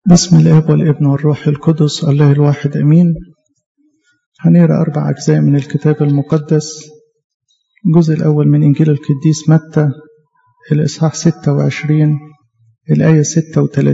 بسم الاب والابن والروح القدس الله الواحد امين هنقرا اربع اجزاء من الكتاب المقدس الجزء الاول من انجيل القديس متى الاصحاح 26 الايه 36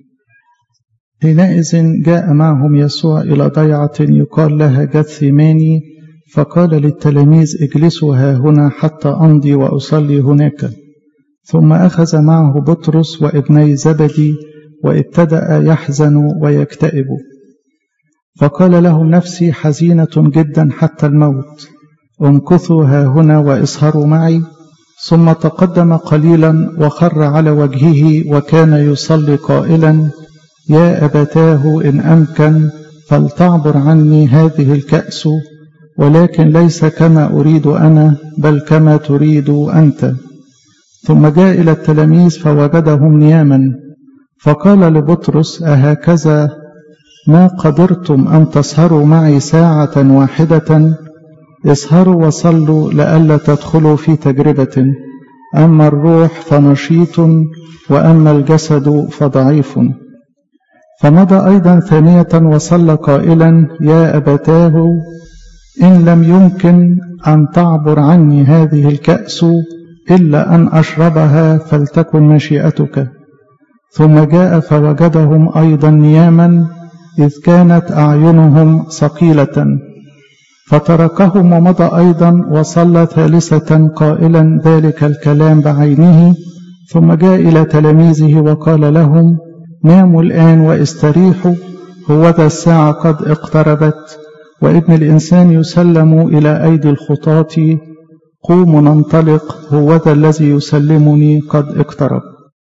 حينئذ جاء معهم يسوع الى ضيعه يقال لها جثيماني فقال للتلاميذ اجلسوا ها هنا حتى امضي واصلي هناك ثم اخذ معه بطرس وابني زبدي وابتدا يحزن ويكتئب فقال لهم نفسي حزينه جدا حتى الموت امكثوا ها هنا واسهروا معي ثم تقدم قليلا وخر على وجهه وكان يصلي قائلا يا ابتاه ان امكن فلتعبر عني هذه الكاس ولكن ليس كما اريد انا بل كما تريد انت ثم جاء الى التلاميذ فوجدهم نياما فقال لبطرس أهكذا ما قدرتم أن تسهروا معي ساعة واحدة اسهروا وصلوا لئلا تدخلوا في تجربة أما الروح فنشيط وأما الجسد فضعيف فمضى أيضا ثانية وصلى قائلا يا أبتاه إن لم يمكن أن تعبر عني هذه الكأس إلا أن أشربها فلتكن مشيئتك ثم جاء فوجدهم أيضا نياما إذ كانت أعينهم ثقيلة فتركهم ومضى أيضا وصلى ثالثة قائلا ذلك الكلام بعينه ثم جاء إلى تلاميذه وقال لهم ناموا الآن واستريحوا هوذا الساعة قد اقتربت وابن الإنسان يسلم إلى أيدي الخطاة قوموا ننطلق هوذا الذي يسلمني قد اقترب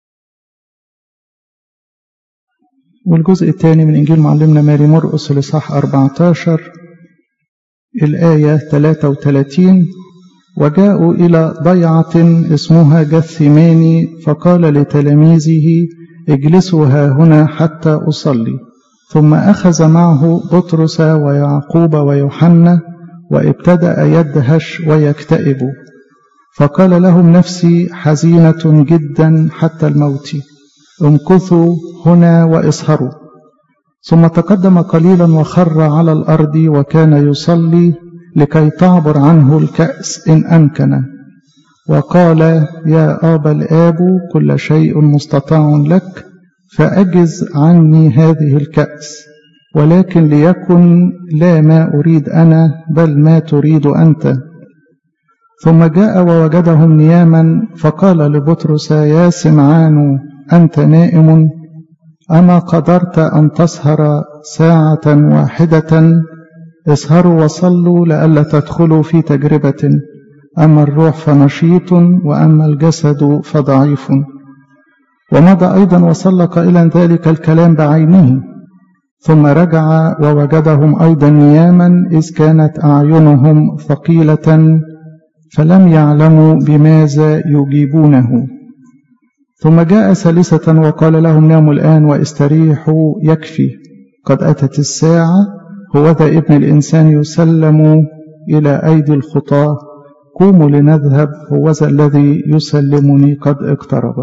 والجزء الثاني من إنجيل معلمنا ماري مرقس الإصحاح 14 الآية 33 وجاءوا إلى ضيعة اسمها جثماني فقال لتلاميذه اجلسوا ها هنا حتى أصلي ثم أخذ معه بطرس ويعقوب ويوحنا وابتدأ يدهش ويكتئب فقال لهم نفسي حزينة جدا حتى الموت امكثوا هنا واسهروا ثم تقدم قليلا وخر على الارض وكان يصلي لكي تعبر عنه الكاس ان امكن وقال يا ابا الاب كل شيء مستطاع لك فاجز عني هذه الكاس ولكن ليكن لا ما اريد انا بل ما تريد انت ثم جاء ووجدهم نياما فقال لبطرس يا سمعان أنت نائم أما قدرت أن تسهر ساعة واحدة اسهروا وصلوا لئلا تدخلوا في تجربة أما الروح فنشيط وأما الجسد فضعيف ومضى أيضا وصلى قائلا ذلك الكلام بعينه ثم رجع ووجدهم أيضا نياما إذ كانت أعينهم ثقيلة فلم يعلموا بماذا يجيبونه ثم جاء ثالثة وقال لهم ناموا الآن واستريحوا يكفي قد أتت الساعة هوذا ابن الإنسان يسلم إلى أيدي الخطاة قوموا لنذهب هوذا الذي يسلمني قد اقترب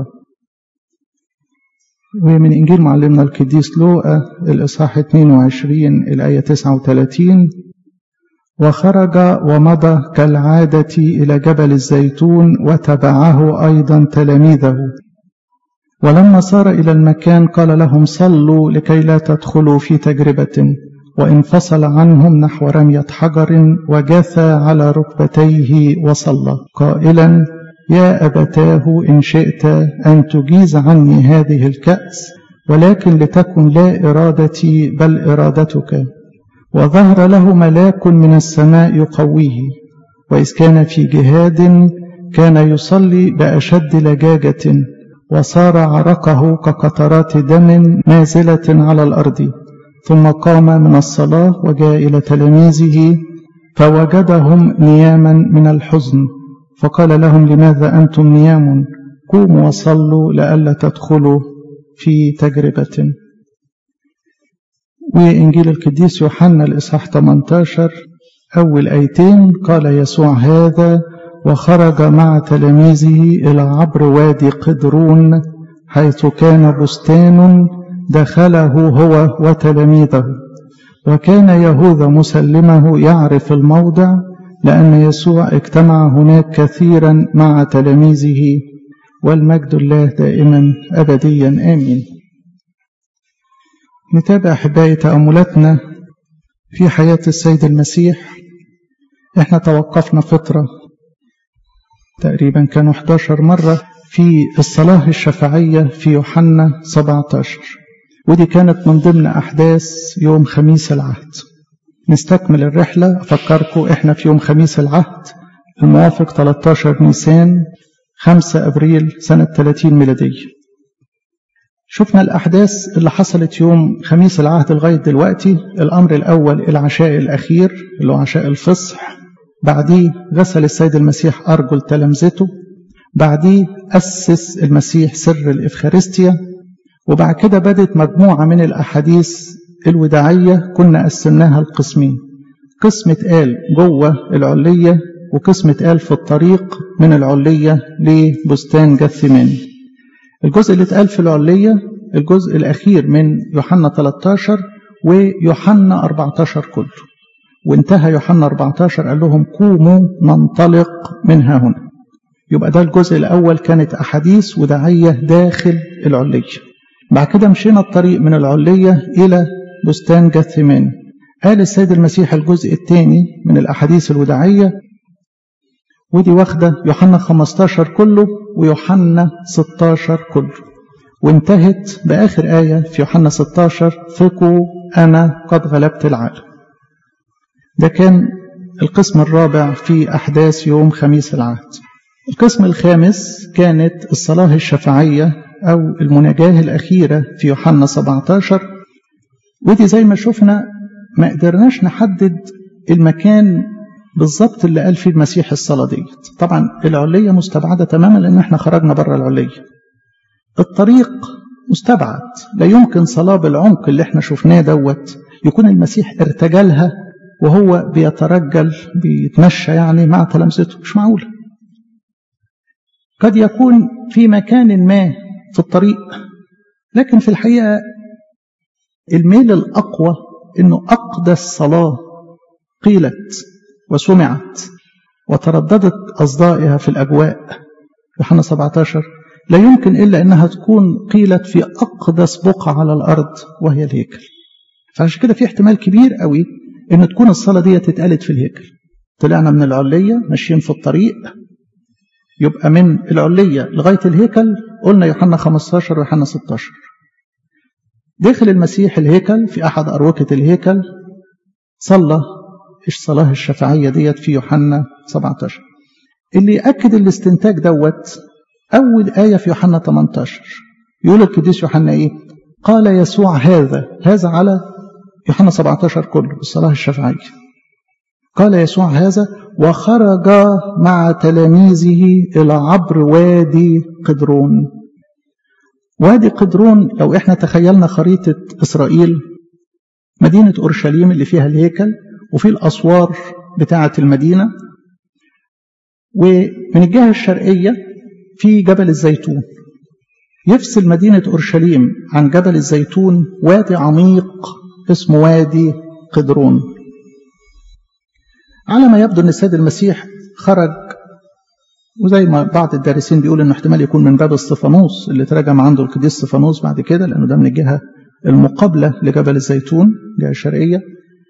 ومن إنجيل معلمنا القديس لوقا الإصحاح 22 الآية 39 وخرج ومضى كالعادة إلى جبل الزيتون وتبعه أيضا تلاميذه ولما صار إلى المكان قال لهم صلوا لكي لا تدخلوا في تجربة وانفصل عنهم نحو رمية حجر وجثى على ركبتيه وصلى قائلا يا أبتاه إن شئت أن تجيز عني هذه الكأس ولكن لتكن لا إرادتي بل إرادتك وظهر له ملاك من السماء يقويه وإذ كان في جهاد كان يصلي بأشد لجاجة وصار عرقه كقطرات دم نازلة على الأرض ثم قام من الصلاة وجاء إلى تلاميذه فوجدهم نياما من الحزن فقال لهم لماذا أنتم نيام قوموا وصلوا لئلا تدخلوا في تجربة وإنجيل القديس يوحنا الإصحاح 18 أول آيتين قال يسوع هذا وخرج مع تلاميذه إلى عبر وادي قدرون حيث كان بستان دخله هو وتلاميذه وكان يهوذا مسلمه يعرف الموضع لأن يسوع اجتمع هناك كثيرا مع تلاميذه والمجد الله دائما أبديا آمين نتابع أحبائي تأملاتنا في حياة السيد المسيح احنا توقفنا فترة تقريبا كانوا 11 مرة في الصلاة الشفاعية في يوحنا 17 ودي كانت من ضمن أحداث يوم خميس العهد نستكمل الرحلة أفكركم إحنا في يوم خميس العهد الموافق 13 نيسان 5 أبريل سنة 30 ميلادية شفنا الأحداث اللي حصلت يوم خميس العهد لغاية دلوقتي الأمر الأول العشاء الأخير اللي هو عشاء الفصح بعديه غسل السيد المسيح أرجل تلامذته بعديه أسس المسيح سر الإفخارستيا وبعد كده بدت مجموعة من الأحاديث الوداعية كنا قسمناها لقسمين قسم اتقال جوه العلية وقسم اتقال في الطريق من العلية لبستان جثمان الجزء اللي اتقال في العلية الجزء الأخير من يوحنا 13 ويوحنا 14 كله وانتهى يوحنا 14 قال لهم قوموا ننطلق منها هنا يبقى ده الجزء الأول كانت أحاديث وداعية داخل العلية بعد كده مشينا الطريق من العلية إلى بستان جثمان قال السيد المسيح الجزء الثاني من الأحاديث الوداعية ودي واخدة يوحنا 15 كله ويوحنا 16 كله وانتهت بآخر آية في يوحنا 16 ثقوا أنا قد غلبت العالم ده كان القسم الرابع في أحداث يوم خميس العهد القسم الخامس كانت الصلاة الشفاعية أو المناجاة الأخيرة في يوحنا 17 ودي زي ما شفنا ما قدرناش نحدد المكان بالظبط اللي قال فيه المسيح الصلاة ديت طبعا العلية مستبعدة تماما لأن احنا خرجنا بره العلية الطريق مستبعد لا يمكن صلاة بالعمق اللي احنا شفناه دوت يكون المسيح ارتجلها وهو بيترجل بيتمشى يعني مع تلامذته مش معقولة قد يكون في مكان ما في الطريق لكن في الحقيقة الميل الأقوى أنه أقدس صلاة قيلت وسمعت وترددت أصدائها في الأجواء يوحنا 17 لا يمكن إلا أنها تكون قيلت في أقدس بقعة على الأرض وهي الهيكل فعشان كده في احتمال كبير قوي أن تكون الصلاة دي اتقالت في الهيكل طلعنا من العلية ماشيين في الطريق يبقى من العلية لغاية الهيكل قلنا يوحنا 15 ويوحنا 16 دخل المسيح الهيكل في أحد أروكة الهيكل صلى الصلاة الشفاعية ديت في يوحنا 17 اللي يأكد الاستنتاج دوت أول آية في يوحنا 18 يقول القديس يوحنا إيه قال يسوع هذا هذا على يوحنا 17 كله الصلاة الشفاعية قال يسوع هذا وخرج مع تلاميذه إلى عبر وادي قدرون وادي قدرون لو احنا تخيلنا خريطة إسرائيل مدينة أورشليم اللي فيها الهيكل وفي الأسوار بتاعة المدينة ومن الجهة الشرقية في جبل الزيتون يفصل مدينة أورشليم عن جبل الزيتون وادي عميق اسمه وادي قدرون على ما يبدو أن السيد المسيح خرج وزي ما بعض الدارسين بيقول انه احتمال يكون من باب استفانوس اللي تراجم عنده القديس استفانوس بعد كده لانه ده من الجهه المقابله لجبل الزيتون الجهه الشرقيه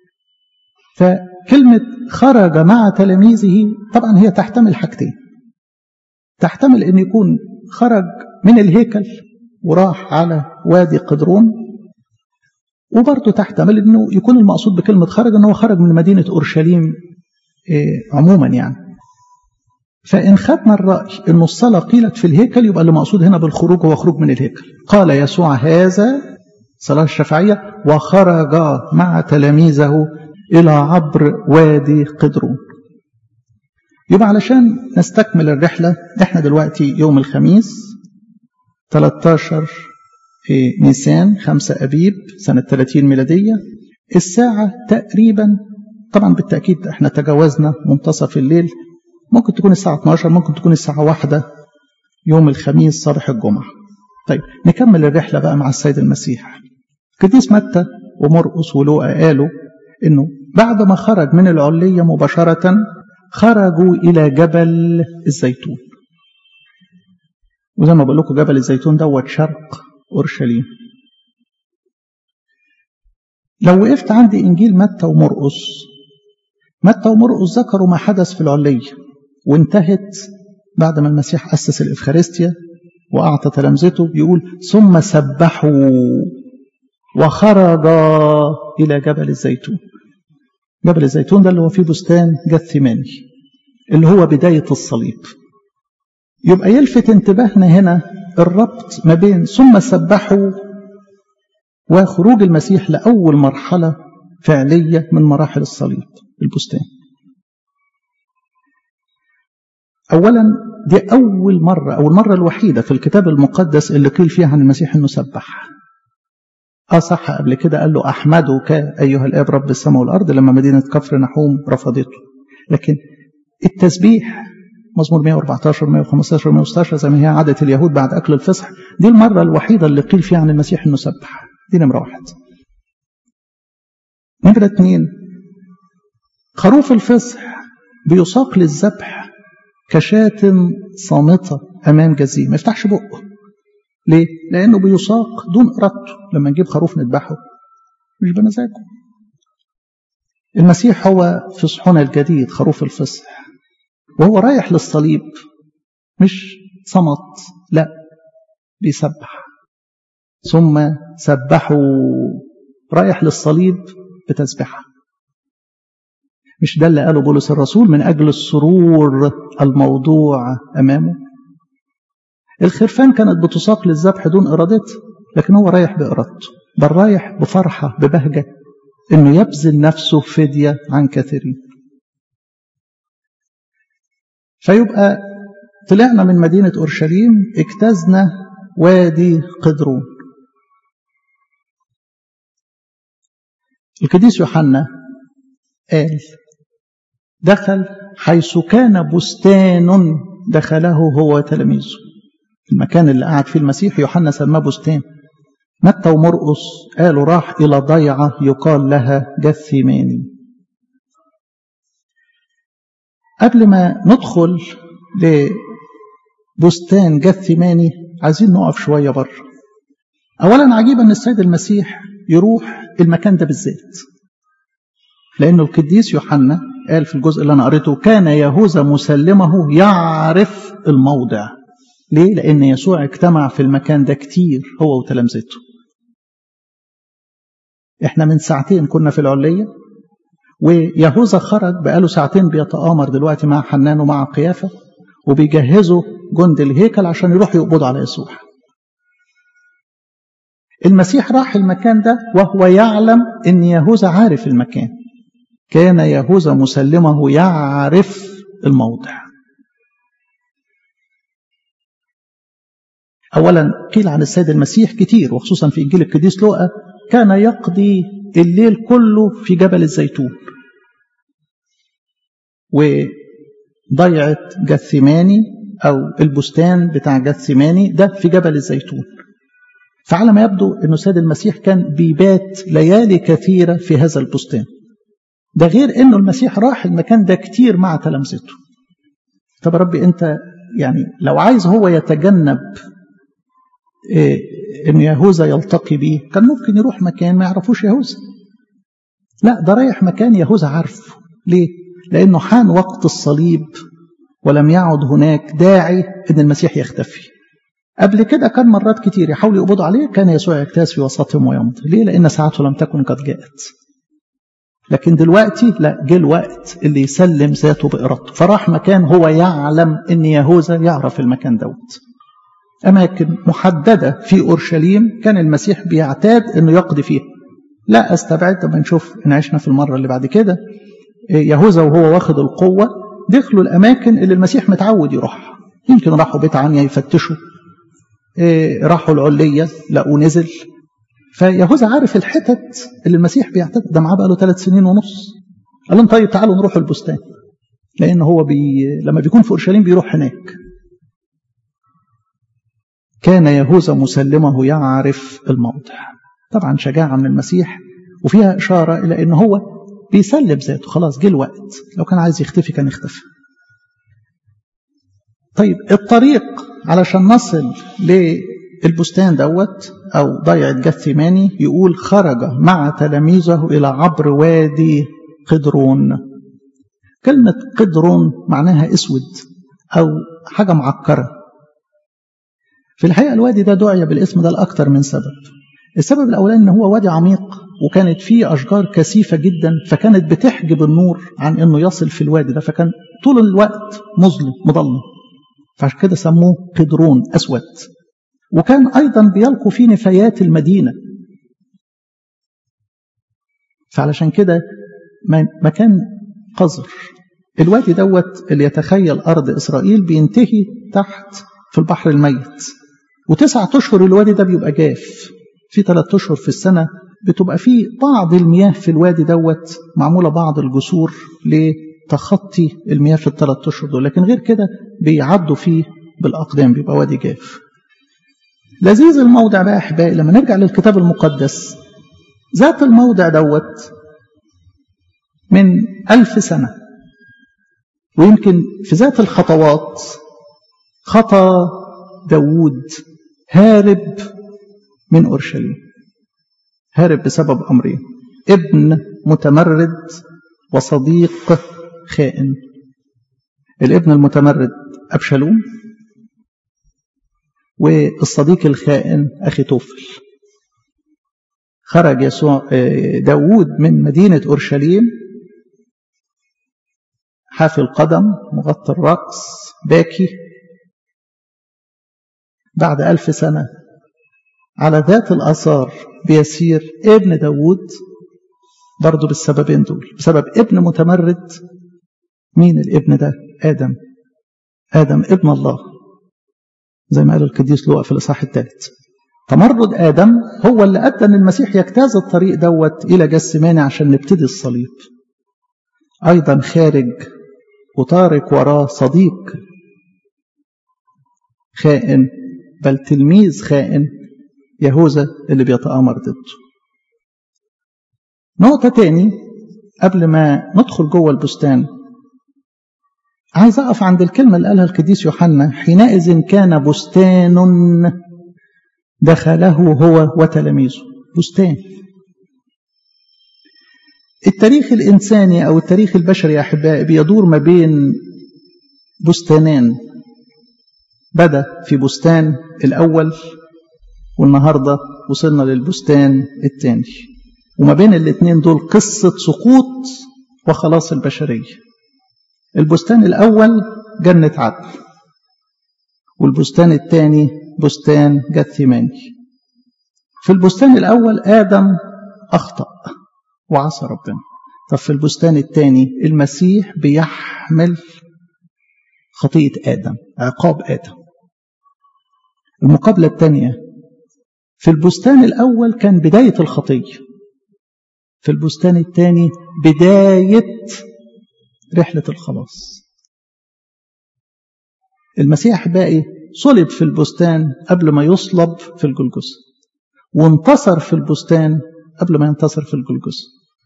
فكلمه خرج مع تلاميذه طبعا هي تحتمل حاجتين تحتمل ان يكون خرج من الهيكل وراح على وادي قدرون وبرضه تحتمل انه يكون المقصود بكلمه خرج انه خرج من مدينه اورشليم عموما يعني فإن خدنا الرأي أن الصلاة قيلت في الهيكل يبقى اللي مقصود هنا بالخروج هو خروج من الهيكل قال يسوع هذا صلاة الشفاعية وخرج مع تلاميذه إلى عبر وادي قدرون يبقى علشان نستكمل الرحلة احنا دلوقتي يوم الخميس 13 نيسان 5 أبيب سنة 30 ميلادية الساعة تقريبا طبعا بالتأكيد احنا تجاوزنا منتصف الليل ممكن تكون الساعة 12 ممكن تكون الساعة واحدة يوم الخميس صباح الجمعة طيب نكمل الرحلة بقى مع السيد المسيح قديس متى ومرقس ولوقا قالوا انه بعد ما خرج من العلية مباشرة خرجوا إلى جبل الزيتون وزي ما بقول لكم جبل الزيتون دوت شرق أورشليم لو وقفت عند إنجيل متى ومرقس متى ومرقس ذكروا ما حدث في العلية وانتهت بعد ما المسيح أسس الإفخارستيا وأعطى تلامذته بيقول ثم سبحوا وخرج إلى جبل الزيتون جبل الزيتون ده اللي هو فيه بستان جثماني اللي هو بداية الصليب يبقى يلفت انتباهنا هنا الربط ما بين ثم سبحوا وخروج المسيح لأول مرحلة فعلية من مراحل الصليب البستان أولا دي أول مرة أو المرة الوحيدة في الكتاب المقدس اللي قيل فيها عن المسيح أنه سبح اه صح قبل كده قال له احمدك ايها الاب رب السماء والارض لما مدينه كفر نحوم رفضته لكن التسبيح مزمور 114 115 116 زي ما هي عاده اليهود بعد اكل الفصح دي المره الوحيده اللي قيل فيها عن المسيح انه سبح دي نمره واحد نمره اثنين خروف الفصح بيساق للذبح كشاة صامتة أمام جزير ما يفتحش بقه ليه؟ لأنه بيساق دون إرادته لما نجيب خروف نذبحه مش بمزاجه المسيح هو فصحنا الجديد خروف الفصح وهو رايح للصليب مش صمت لا بيسبح ثم سبحوا رايح للصليب بتسبحه مش ده اللي قاله بولس الرسول من أجل السرور الموضوع أمامه الخرفان كانت بتساق للذبح دون إرادته لكن هو رايح بإرادته بل رايح بفرحة ببهجة إنه يبذل نفسه فدية عن كثيرين فيبقى طلعنا من مدينة أورشليم اجتزنا وادي قدرون القديس يوحنا قال دخل حيث كان بستان دخله هو وتلاميذه المكان اللي قعد فيه المسيح يوحنا سماه بستان متى ومرقس قالوا راح إلى ضيعة يقال لها جثيماني قبل ما ندخل لبستان جثيماني عايزين نقف شوية بره أولا عجيب أن السيد المسيح يروح المكان ده بالذات لأنه القديس يوحنا قال في الجزء اللي أنا قريته كان يهوذا مسلمه يعرف الموضع ليه؟ لأن يسوع اجتمع في المكان ده كتير هو وتلامذته احنا من ساعتين كنا في العلية ويهوذا خرج بقاله ساعتين بيتآمر دلوقتي مع حنان ومع قيافة وبيجهزوا جند الهيكل عشان يروحوا يقبضوا على يسوع المسيح راح المكان ده وهو يعلم ان يهوذا عارف المكان كان يهوذا مسلمه يعرف الموضع اولا قيل عن السيد المسيح كتير وخصوصا في انجيل القديس لوقا كان يقضي الليل كله في جبل الزيتون وضيعة جثماني أو البستان بتاع جثماني ده في جبل الزيتون فعلى ما يبدو أنه سيد المسيح كان بيبات ليالي كثيرة في هذا البستان ده غير أنه المسيح راح المكان ده كتير مع تلامذته طب يا ربي أنت يعني لو عايز هو يتجنب إيه ان يهوذا يلتقي بيه كان ممكن يروح مكان ما يعرفوش يهوذا لا ده رايح مكان يهوذا عارفه ليه لانه حان وقت الصليب ولم يعد هناك داعي ان المسيح يختفي قبل كده كان مرات كتير يحاولوا يقبضوا عليه كان يسوع يجتاز في وسطهم ويمضي ليه لان ساعته لم تكن قد جاءت لكن دلوقتي لا جه الوقت اللي يسلم ذاته بإرادته فراح مكان هو يعلم ان يهوذا يعرف المكان دوت أماكن محددة في أورشليم كان المسيح بيعتاد أنه يقضي فيها لا أستبعد لما نشوف إن عشنا في المرة اللي بعد كده يهوذا وهو واخد القوة دخلوا الأماكن اللي المسيح متعود يروحها يمكن راحوا بيت عنيا يفتشوا راحوا العلية لقوا نزل فيهوذا عارف الحتت اللي المسيح بيعتاد ده معاه بقاله ثلاث سنين ونص قال لهم طيب تعالوا نروح البستان لأن هو بي... لما بيكون في أورشليم بيروح هناك كان يهوذا مسلمه يعرف الموضع طبعا شجاعة من المسيح وفيها إشارة إلى أنه هو بيسلم ذاته خلاص جه الوقت لو كان عايز يختفي كان اختفى طيب الطريق علشان نصل للبستان دوت أو ضيعة جثماني يقول خرج مع تلاميذه إلى عبر وادي قدرون كلمة قدرون معناها اسود أو حاجة معكرة في الحقيقة الوادي ده دعي بالاسم ده لأكثر من سبب السبب الأولاني إن هو وادي عميق وكانت فيه أشجار كثيفة جدا فكانت بتحجب النور عن إنه يصل في الوادي ده فكان طول الوقت مظلم مظلم فعشان كده سموه قدرون أسود وكان أيضا بيلقوا فيه نفايات المدينة فعلشان كده مكان قذر الوادي دوت اللي يتخيل أرض إسرائيل بينتهي تحت في البحر الميت وتسعة أشهر الوادي ده بيبقى جاف في ثلاثة أشهر في السنة بتبقى في بعض المياه في الوادي دوت معمولة بعض الجسور لتخطي المياه في الثلاث أشهر دول لكن غير كده بيعدوا فيه بالأقدام بيبقى وادي جاف لذيذ الموضع بقى أحبائي لما نرجع للكتاب المقدس ذات الموضع دوت من ألف سنة ويمكن في ذات الخطوات خطى داوود هارب من أورشليم هارب بسبب أمرين ابن متمرد وصديق خائن الابن المتمرد أبشالوم والصديق الخائن أخي توفل خرج يسوع داوود من مدينة أورشليم حافي القدم مغطى الرأس باكي بعد ألف سنة على ذات الآثار بيسير ابن داوود برضه بالسببين دول بسبب ابن متمرد مين الابن ده آدم آدم ابن الله زي ما قال القديس لوقا في الإصحاح الثالث تمرد آدم هو اللي أدى أن المسيح يجتاز الطريق دوت إلى جسماني عشان نبتدي الصليب أيضا خارج وطارق وراه صديق خائن بل تلميذ خائن يهوذا اللي بيتآمر ضده نقطة تاني قبل ما ندخل جوه البستان عايز أقف عند الكلمة اللي قالها القديس يوحنا حينئذ كان بستان دخله هو وتلاميذه بستان التاريخ الإنساني أو التاريخ البشري يا أحبائي بيدور ما بين بستانان بدأ في بستان الأول والنهاردة وصلنا للبستان الثاني وما بين الاثنين دول قصة سقوط وخلاص البشرية البستان الأول جنة عدن والبستان الثاني بستان جثماني في البستان الأول آدم أخطأ وعصى ربنا طب في البستان الثاني المسيح بيحمل خطية آدم عقاب آدم المقابلة الثانية في البستان الأول كان بداية الخطية في البستان الثاني بداية رحلة الخلاص المسيح باقي صلب في البستان قبل ما يصلب في الجلجسة وانتصر في البستان قبل ما ينتصر في الجلجسة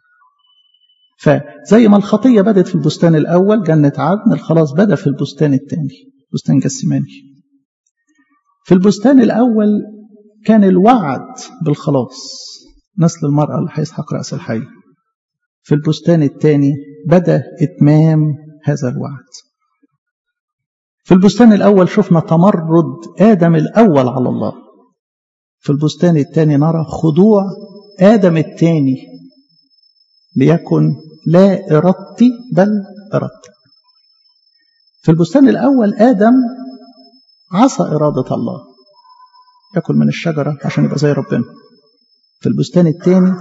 فزي ما الخطية بدت في البستان الأول جنة عدن الخلاص بدأ في البستان الثاني بستان جسماني في البستان الأول كان الوعد بالخلاص نسل المرأة اللي هيسحق رأس الحي في البستان الثاني بدأ إتمام هذا الوعد في البستان الأول شفنا تمرد آدم الأول على الله في البستان الثاني نرى خضوع آدم الثاني ليكن لا إرادتي بل إرادتك في البستان الأول آدم عصى إرادة الله يأكل من الشجرة عشان يبقى زي ربنا في البستان الثاني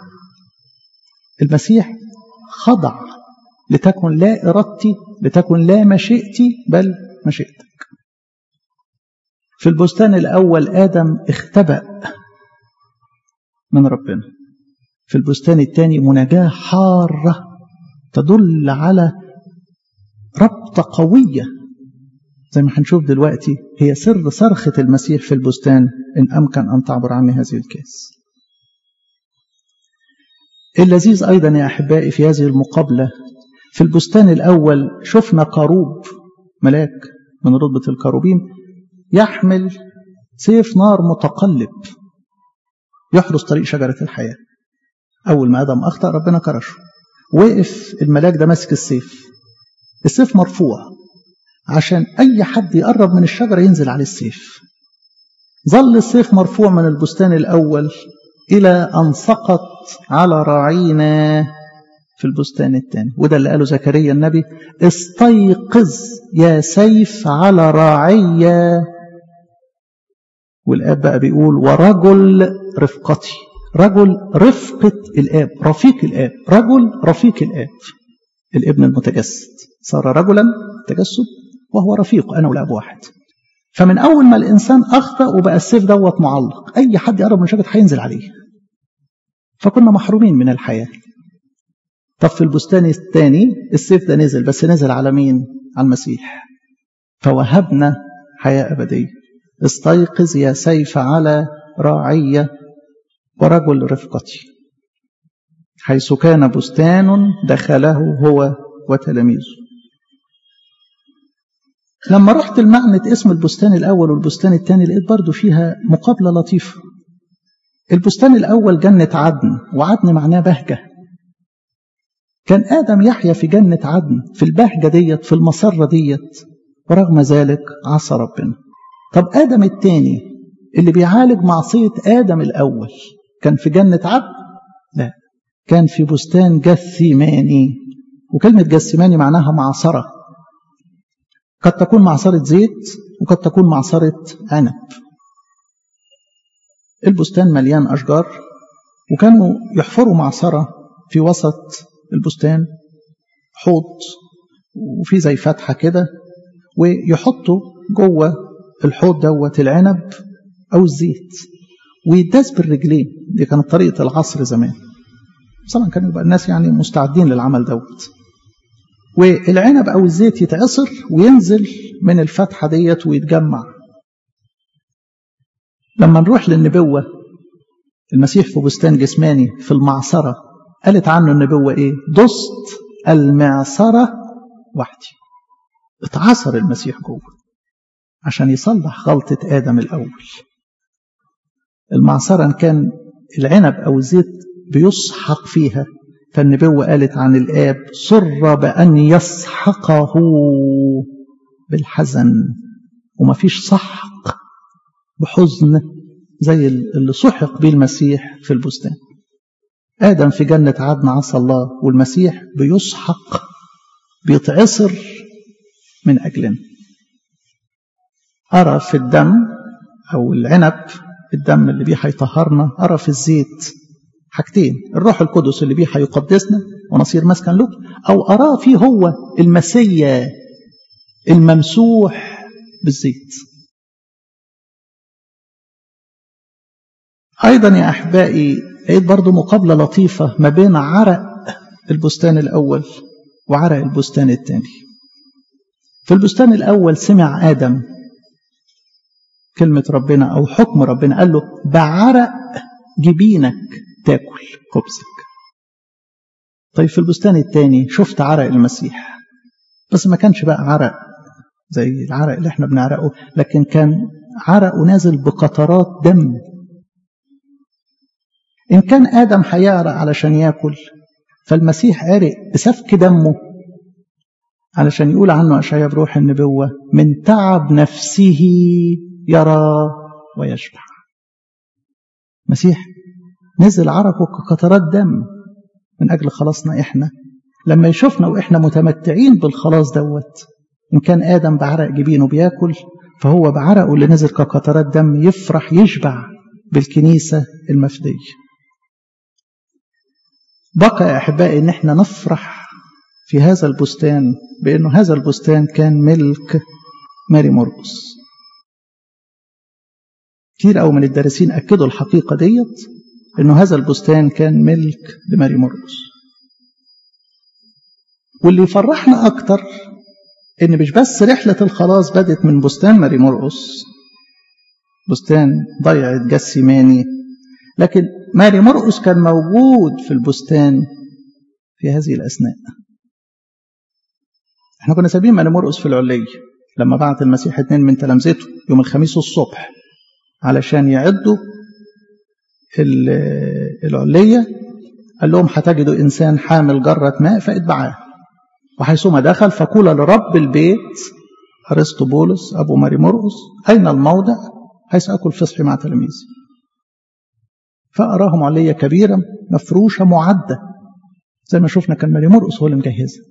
المسيح خضع لتكن لا إرادتي لتكن لا مشيئتي بل مشيئتك في البستان الأول آدم اختبأ من ربنا في البستان الثاني مناجاة حارة تدل على ربطة قوية زي ما هنشوف دلوقتي هي سر صرخة المسيح في البستان إن أمكن أن تعبر عني هذه الكاس اللذيذ أيضا يا أحبائي في هذه المقابلة في البستان الأول شفنا قاروب ملاك من رتبة الكروبيم يحمل سيف نار متقلب يحرس طريق شجرة الحياة أول ما آدم أخطأ ربنا كرشه وقف الملاك ده ماسك السيف السيف مرفوع عشان أي حد يقرب من الشجرة ينزل عليه السيف ظل السيف مرفوع من البستان الأول إلى أن سقط على راعينا في البستان الثاني وده اللي قاله زكريا النبي استيقظ يا سيف على راعية والآب بقى بيقول ورجل رفقتي رجل رفقة الآب رفيق الآب رجل رفيق الآب الابن المتجسد صار رجلا تجسد وهو رفيق أنا والآب واحد فمن أول ما الإنسان أخطأ وبقى السيف دوت معلق أي حد يقرب من شجرة هينزل عليه فكنا محرومين من الحياة طب في البستان الثاني السيف ده نزل بس نزل على مين على المسيح فوهبنا حياة أبدية استيقظ يا سيف على راعية ورجل رفقتي حيث كان بستان دخله هو وتلاميذه لما رحت المعنى اسم البستان الأول والبستان الثاني لقيت برضو فيها مقابلة لطيفة البستان الأول جنة عدن وعدن معناه بهجة كان آدم يحيا في جنة عدن في البهجة ديت في المسرة ديت ورغم ذلك عصى ربنا طب آدم الثاني اللي بيعالج معصية آدم الأول كان في جنة عدن لا كان في بستان جثيماني وكلمة جثيماني معناها معصرة قد تكون معصرة زيت وقد تكون معصرة عنب البستان مليان أشجار وكانوا يحفروا معصرة في وسط البستان حوض وفي زي فتحة كده ويحطوا جوه الحوض دوت العنب أو الزيت ويداس بالرجلين دي كانت طريقة العصر زمان طبعا كانوا يبقى الناس يعني مستعدين للعمل دوت والعنب أو الزيت يتعصر وينزل من الفتحة ديت ويتجمع لما نروح للنبوة المسيح في بستان جسماني في المعصرة قالت عنه النبوة إيه دست المعصرة وحدي اتعصر المسيح جوه عشان يصلح غلطة آدم الأول المعصرة إن كان العنب أو الزيت بيسحق فيها فالنبوة قالت عن الآب سر بأن يسحقه بالحزن وما فيش سحق بحزن زي اللي سحق به المسيح في البستان آدم في جنة عدن عصى الله والمسيح بيسحق بيتعصر من أجلنا أرى في الدم أو العنب الدم اللي بيه هيطهرنا أرى في الزيت حاجتين الروح القدس اللي بيه هيقدسنا ونصير مسكن له أو أراه فيه هو المسيا الممسوح بالزيت أيضا يا أحبائي لقيت برضو مقابلة لطيفة ما بين عرق البستان الأول وعرق البستان الثاني في البستان الأول سمع آدم كلمة ربنا أو حكم ربنا قال له بعرق جبينك تاكل خبزك طيب في البستان الثاني شفت عرق المسيح بس ما كانش بقى عرق زي العرق اللي احنا بنعرقه لكن كان عرقه نازل بقطرات دم إن كان آدم هيعرق علشان ياكل فالمسيح عرق بسفك دمه علشان يقول عنه أشعياء بروح النبوة من تعب نفسه يرى ويشبع مسيح نزل عرقه كقطرات دم من أجل خلاصنا إحنا لما يشوفنا وإحنا متمتعين بالخلاص دوت إن كان آدم بعرق جبينه بياكل فهو بعرقه اللي نزل كقطرات دم يفرح يشبع بالكنيسة المفدية بقى يا أحبائي إن إحنا نفرح في هذا البستان بأنه هذا البستان كان ملك ماري مرقس كتير أو من الدارسين أكدوا الحقيقة ديت إنه هذا البستان كان ملك لماري مرقس واللي يفرحنا أكتر إن مش بس رحلة الخلاص بدت من بستان ماري مرقس بستان ضيعة جسيماني لكن ماري مرقس كان موجود في البستان في هذه الأثناء احنا كنا سايبين ماري مرقس في العلية لما بعت المسيح اتنين من تلامذته يوم الخميس الصبح علشان يعدوا العلية قال لهم هتجدوا إنسان حامل جرة ماء فاتبعاه وحيثما دخل فقول لرب البيت أرسطو بولس أبو ماري مرقس أين الموضع حيث أكل فصحي مع تلاميذي فأراهم علية كبيرة مفروشة معدة زي ما شفنا كان ماري مرقس هو اللي مجهزها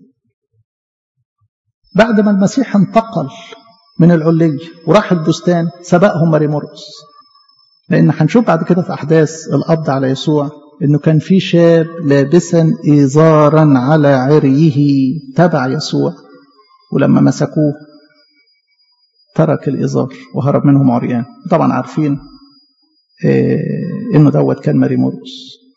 بعد ما المسيح انتقل من العلية وراح البستان سبقهم ماري مرقس لأن هنشوف بعد كده في أحداث القبض على يسوع إنه كان في شاب لابسا إزارا على عريه تبع يسوع ولما مسكوه ترك الإزار وهرب منهم عريان طبعا عارفين إيه إنه دوت كان ماري مرقس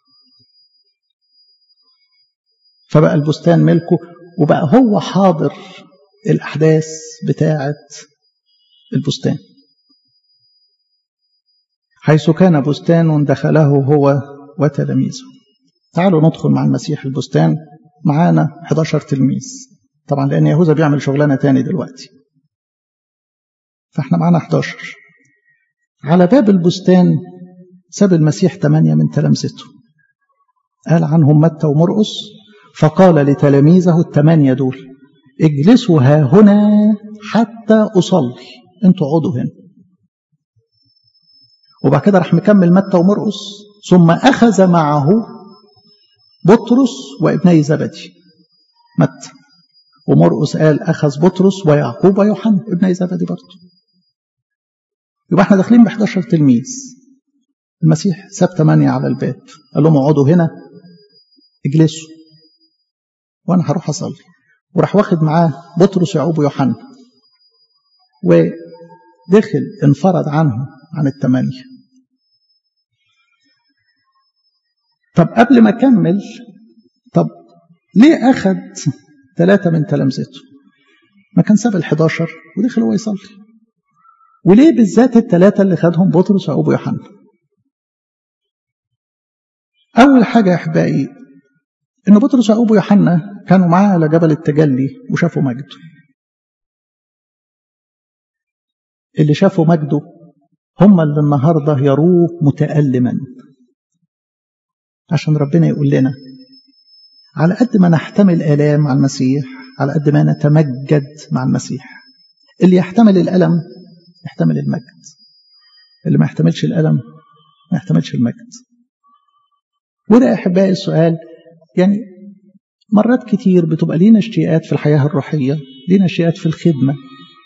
فبقى البستان ملكه وبقى هو حاضر الأحداث بتاعة البستان حيث كان بستان دخله هو وتلاميذه تعالوا ندخل مع المسيح البستان معانا 11 تلميذ طبعا لأن يهوذا بيعمل شغلانة تاني دلوقتي فاحنا معانا 11 على باب البستان ساب المسيح ثمانية من تلامذته قال عنهم متى ومرقس فقال لتلاميذه الثمانية دول اجلسوا ها هنا حتى أصلي انتوا اقعدوا هنا وبعد كده راح مكمل متى ومرقس ثم أخذ معه بطرس وابني زبدي متى ومرقس قال أخذ بطرس ويعقوب ويوحنا ابني زبدي برضه يبقى احنا داخلين ب 11 تلميذ المسيح ساب ثمانية على الباب قال لهم اقعدوا هنا اجلسوا وانا هروح اصلي وراح واخد معاه بطرس ويعقوب ويوحنا ودخل انفرد عنهم عن الثمانية طب قبل ما اكمل طب ليه اخد ثلاثة من تلامذته ما كان ساب ال11 ودخل هو يصلي وليه بالذات الثلاثة اللي خدهم بطرس ويعقوب ويوحنا أول حاجة يا أحبائي إن بطرس ويعقوب ويوحنا كانوا معاه على جبل التجلي وشافوا مجده اللي شافوا مجده هم اللي النهاردة يروه متألما عشان ربنا يقول لنا على قد ما نحتمل آلام مع المسيح على قد ما نتمجد مع المسيح اللي يحتمل الألم يحتمل المجد اللي ما يحتملش الألم ما يحتملش المجد وده يا أحبائي السؤال يعني مرات كتير بتبقى لينا اشتياقات في الحياة الروحية لينا اشتياقات في الخدمة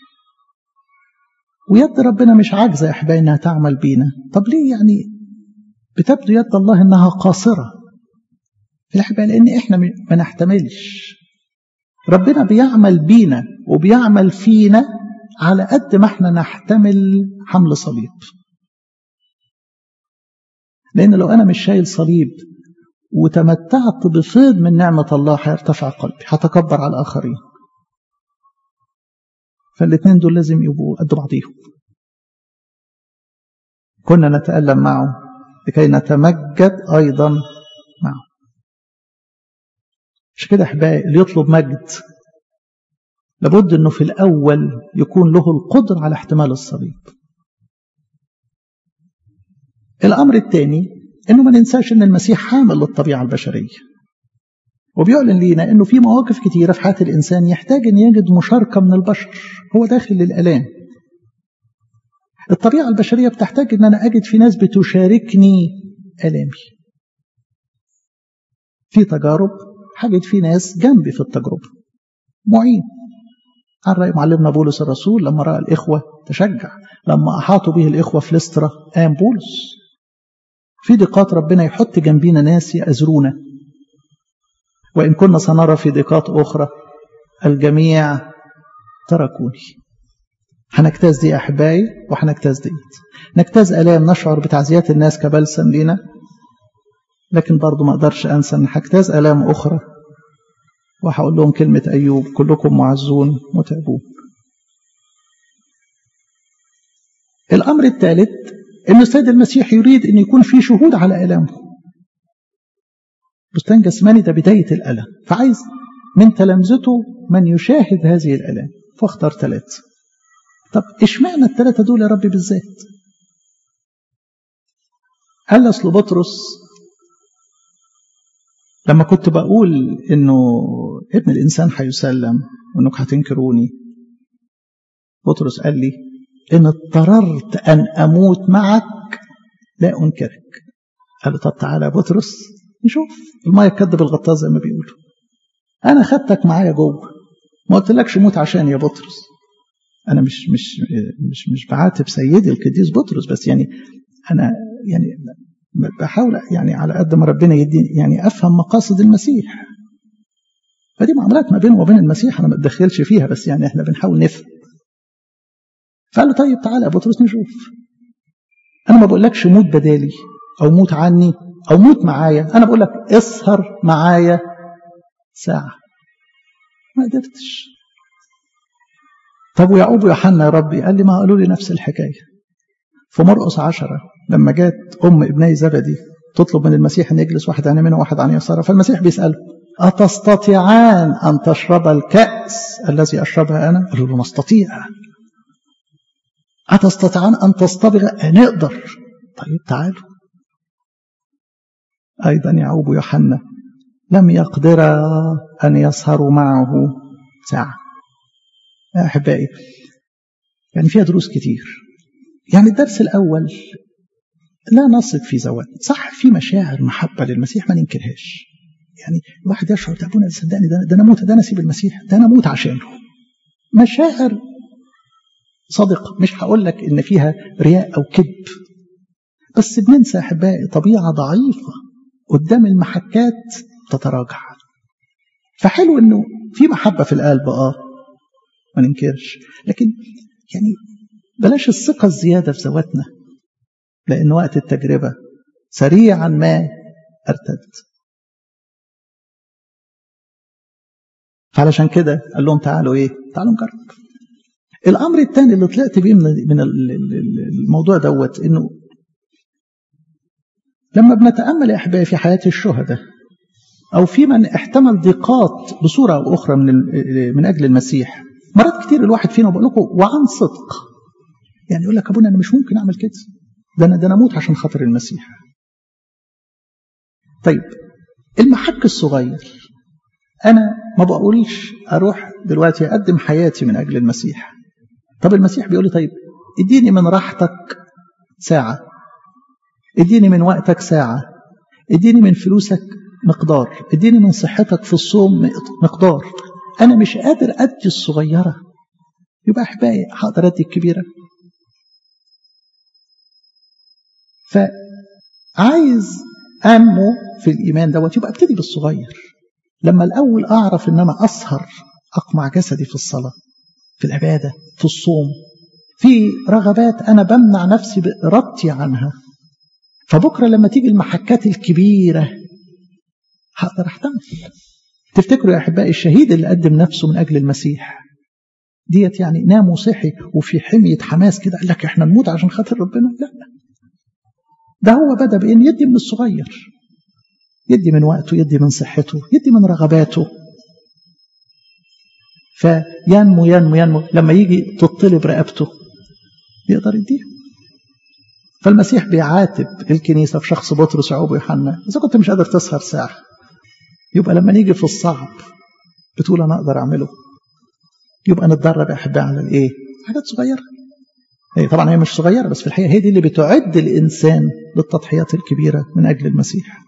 ويد ربنا مش عاجزة يا أحبائي إنها تعمل بينا طب ليه يعني بتبدو يد الله إنها قاصرة في الحقيقة لأن إحنا ما نحتملش ربنا بيعمل بينا وبيعمل فينا على قد ما احنا نحتمل حمل صليب لأن لو أنا مش شايل صليب وتمتعت بفيض من نعمة الله هيرتفع قلبي هتكبر على الآخرين فالاثنين دول لازم يبقوا قد بعضيهم كنا نتألم معه لكي نتمجد أيضا معه مش كده أحبائي اللي يطلب مجد لابد أنه في الأول يكون له القدرة على احتمال الصليب الأمر الثاني أنه ما ننساش أن المسيح حامل للطبيعة البشرية وبيعلن لينا أنه في مواقف كتيرة في حياة الإنسان يحتاج أن يجد مشاركة من البشر هو داخل للألام الطبيعة البشرية بتحتاج أن أنا أجد في ناس بتشاركني ألامي في تجارب حاجد في ناس جنبي في التجربة معين عن رأي معلمنا بولس الرسول لما رأى الإخوة تشجع لما أحاطوا به الإخوة في لسترة قام بولس في ضيقات ربنا يحط جنبينا ناس يأزرونا وإن كنا سنرى في ضيقات أخرى الجميع تركوني هنجتاز دي أحبائي وهنجتاز ديت نجتاز آلام نشعر بتعزيات الناس كبلسم لينا لكن برضو ما أقدرش أنسى أن هجتاز آلام أخرى وهقول لهم كلمة أيوب كلكم معزون متعبون الأمر الثالث ان السيد المسيح يريد ان يكون في شهود على الامه بستان جسماني ده بدايه الالم فعايز من تلامذته من يشاهد هذه الالام فاختار ثلاثه طب اشمعنى الثلاثه دول يا رب بالذات قال اصل بطرس لما كنت بقول انه ابن الانسان هيسلم وانك هتنكروني بطرس قال لي ان اضطررت ان اموت معك لا انكرك قال له طب تعالى يا بطرس نشوف الميه تكذب الغطاس زي ما بيقولوا انا خدتك معايا جوه ما قلتلكش موت عشان يا بطرس انا مش مش مش مش بعاتب سيدي القديس بطرس بس يعني انا يعني بحاول يعني على قد ما ربنا يديني يعني افهم مقاصد المسيح فدي معاملات ما بينه وبين المسيح انا ما اتدخلش فيها بس يعني احنا بنحاول نفهم فقال له طيب تعالى يا بطرس نشوف انا ما بقولكش موت بدالي او موت عني او موت معايا انا بقول لك اسهر معايا ساعه ما قدرتش طب ويعقوب ويوحنا يا ربي قال لي ما قالوا لي نفس الحكايه في مرقس عشرة لما جت أم ابني زبدي تطلب من المسيح أن يجلس واحد عن يمينه وواحد عن يساره فالمسيح بيسأله أتستطيعان أن تشرب الكأس الذي أشربها أنا؟ قالوا له نستطيع أتستطيعان أن تصطبغ؟ نقدر طيب تعالوا أيضا يعقوب ويوحنا لم يقدرا أن يسهروا معه ساعة يا أحبائي يعني فيها دروس كتير يعني الدرس الأول لا نثق في زواج صح في مشاعر محبة للمسيح ما ننكرهاش يعني الواحد يشعر ده ابونا صدقني ده, ده انا اموت ده انا اسيب المسيح ده انا اموت عشانه مشاعر صادقة مش هقول لك ان فيها رياء او كذب بس بننسى احبائي طبيعة ضعيفة قدام المحكات تتراجع فحلو انه في محبة في القلب اه ما ننكرش لكن يعني بلاش الثقة الزيادة في ذواتنا لأن وقت التجربة سريعا ما ارتد فعلشان كده قال لهم تعالوا ايه تعالوا نجرب الامر الثاني اللي طلعت بيه من الموضوع دوت انه لما بنتامل يا احبائي في حياه الشهداء او في من احتمل ضيقات بصوره او اخرى من من اجل المسيح مرات كتير الواحد فينا بقول لكم وعن صدق يعني يقول لك ابونا انا مش ممكن اعمل كده ده انا ده انا اموت عشان خاطر المسيح طيب المحك الصغير انا ما بقولش اروح دلوقتي اقدم حياتي من اجل المسيح طب المسيح بيقول لي طيب اديني من راحتك ساعه اديني من وقتك ساعه اديني من فلوسك مقدار اديني من صحتك في الصوم مقدار انا مش قادر ادي الصغيره يبقى احبائي هقدر ادي الكبيره فعايز انمو في الايمان دوت يبقى ابتدي بالصغير لما الاول اعرف ان انا اسهر اقمع جسدي في الصلاه في العباده في الصوم في رغبات انا بمنع نفسي بارادتي عنها فبكره لما تيجي المحكات الكبيره هقدر احتمل تفتكروا يا احبائي الشهيد اللي قدم نفسه من اجل المسيح ديت يعني نام وصحي وفي حميه حماس كده قال لك احنا نموت عشان خاطر ربنا لا ده هو بدا بان يدي من الصغير يدي من وقته يدي من صحته يدي من رغباته فينمو ينمو ينمو لما يجي تطلب رقبته يقدر يديها فالمسيح بيعاتب الكنيسة في شخص بطرس ويعقوب ويوحنا إذا كنت مش قادر تسهر ساعة يبقى لما نيجي في الصعب بتقول أنا أقدر أعمله يبقى نتدرب يا أحبائي على الإيه؟ حاجات صغيرة هي طبعا هي مش صغيرة بس في الحقيقة هي دي اللي بتعد الإنسان للتضحيات الكبيرة من أجل المسيح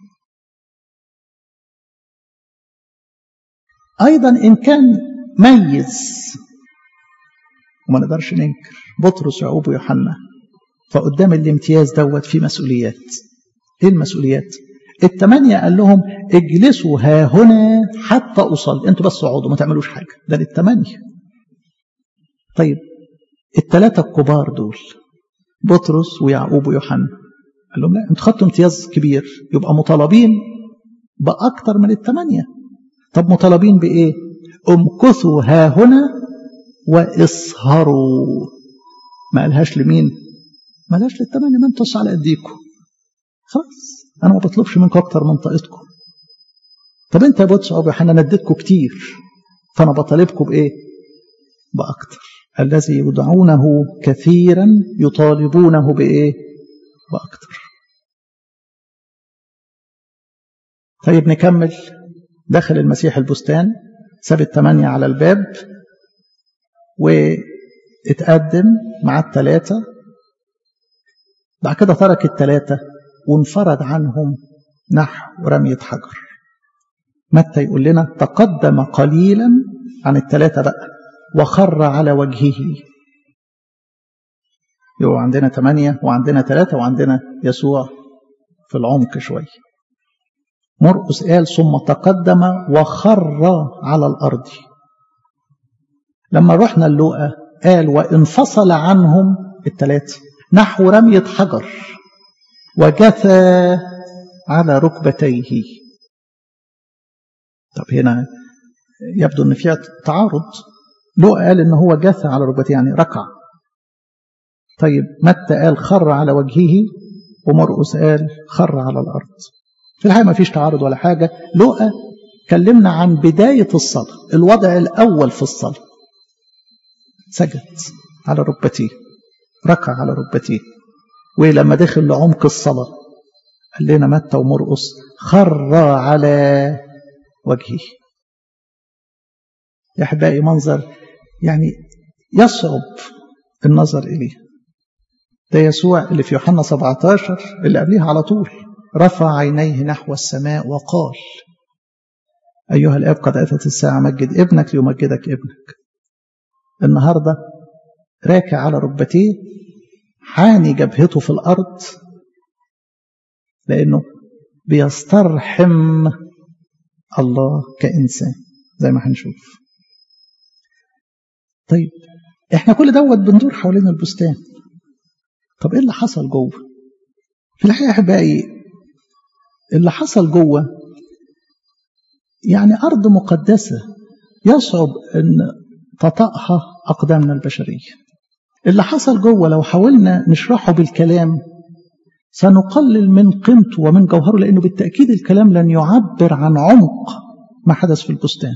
أيضا إن كان ميز وما نقدرش ننكر بطرس ويعقوب ويوحنا فقدام الامتياز دوت في مسؤوليات ايه المسؤوليات الثمانية قال لهم اجلسوا ها هنا حتى أصل انتوا بس اقعدوا ما تعملوش حاجة ده للثمانية طيب الثلاثة الكبار دول بطرس ويعقوب ويوحنا قال لهم لا انتوا خدتوا امتياز كبير يبقى مطالبين بأكتر من الثمانية طب مطالبين بإيه امكثوا ها هنا واسهروا ما قالهاش لمين ملاش للتمانية ما انتوا على ايديكم خلاص انا ما بطلبش منكم اكتر من طاقتكم طب انت يا بطس ابو يوحنا انا اديتكم كتير فانا بطالبكم بايه باكتر الذي يدعونه كثيرا يطالبونه بايه باكتر طيب نكمل دخل المسيح البستان ساب الثمانية على الباب واتقدم مع الثلاثة بعد كده ترك الثلاثة وانفرد عنهم نحو رمية حجر متى يقول لنا تقدم قليلا عن الثلاثة بقى وخر على وجهه يبقى عندنا ثمانية وعندنا ثلاثة وعندنا يسوع في العمق شوية مرقس قال ثم تقدم وخر على الأرض لما رحنا اللوقا قال وانفصل عنهم الثلاثة نحو رمية حجر وجثى على ركبتيه طب هنا يبدو ان فيها تعارض لوقا قال ان هو جثى على ركبتيه يعني ركع طيب متى قال خر على وجهه ومرقس قال خر على الارض في الحقيقه ما فيش تعارض ولا حاجه لوقا كلمنا عن بدايه الصلاه الوضع الاول في الصلاه سجد على ركبتيه ركع على ركبتيه ولما دخل لعمق الصلاه قال لنا متى ومرقس خر على وجهه يا احبائي منظر يعني يصعب النظر اليه ده يسوع اللي في يوحنا 17 اللي قبليها على طول رفع عينيه نحو السماء وقال أيها الآب قد أتت الساعة مجد ابنك ليمجدك ابنك النهاردة راكع على ركبتيه حاني جبهته في الأرض لأنه بيسترحم الله كإنسان زي ما هنشوف طيب احنا كل دوت بندور حوالين البستان طب ايه اللي حصل جوه في الحقيقه احبائي اللي حصل جوه يعني ارض مقدسه يصعب ان تطأها اقدامنا البشريه اللي حصل جوه لو حاولنا نشرحه بالكلام سنقلل من قيمته ومن جوهره لانه بالتاكيد الكلام لن يعبر عن عمق ما حدث في البستان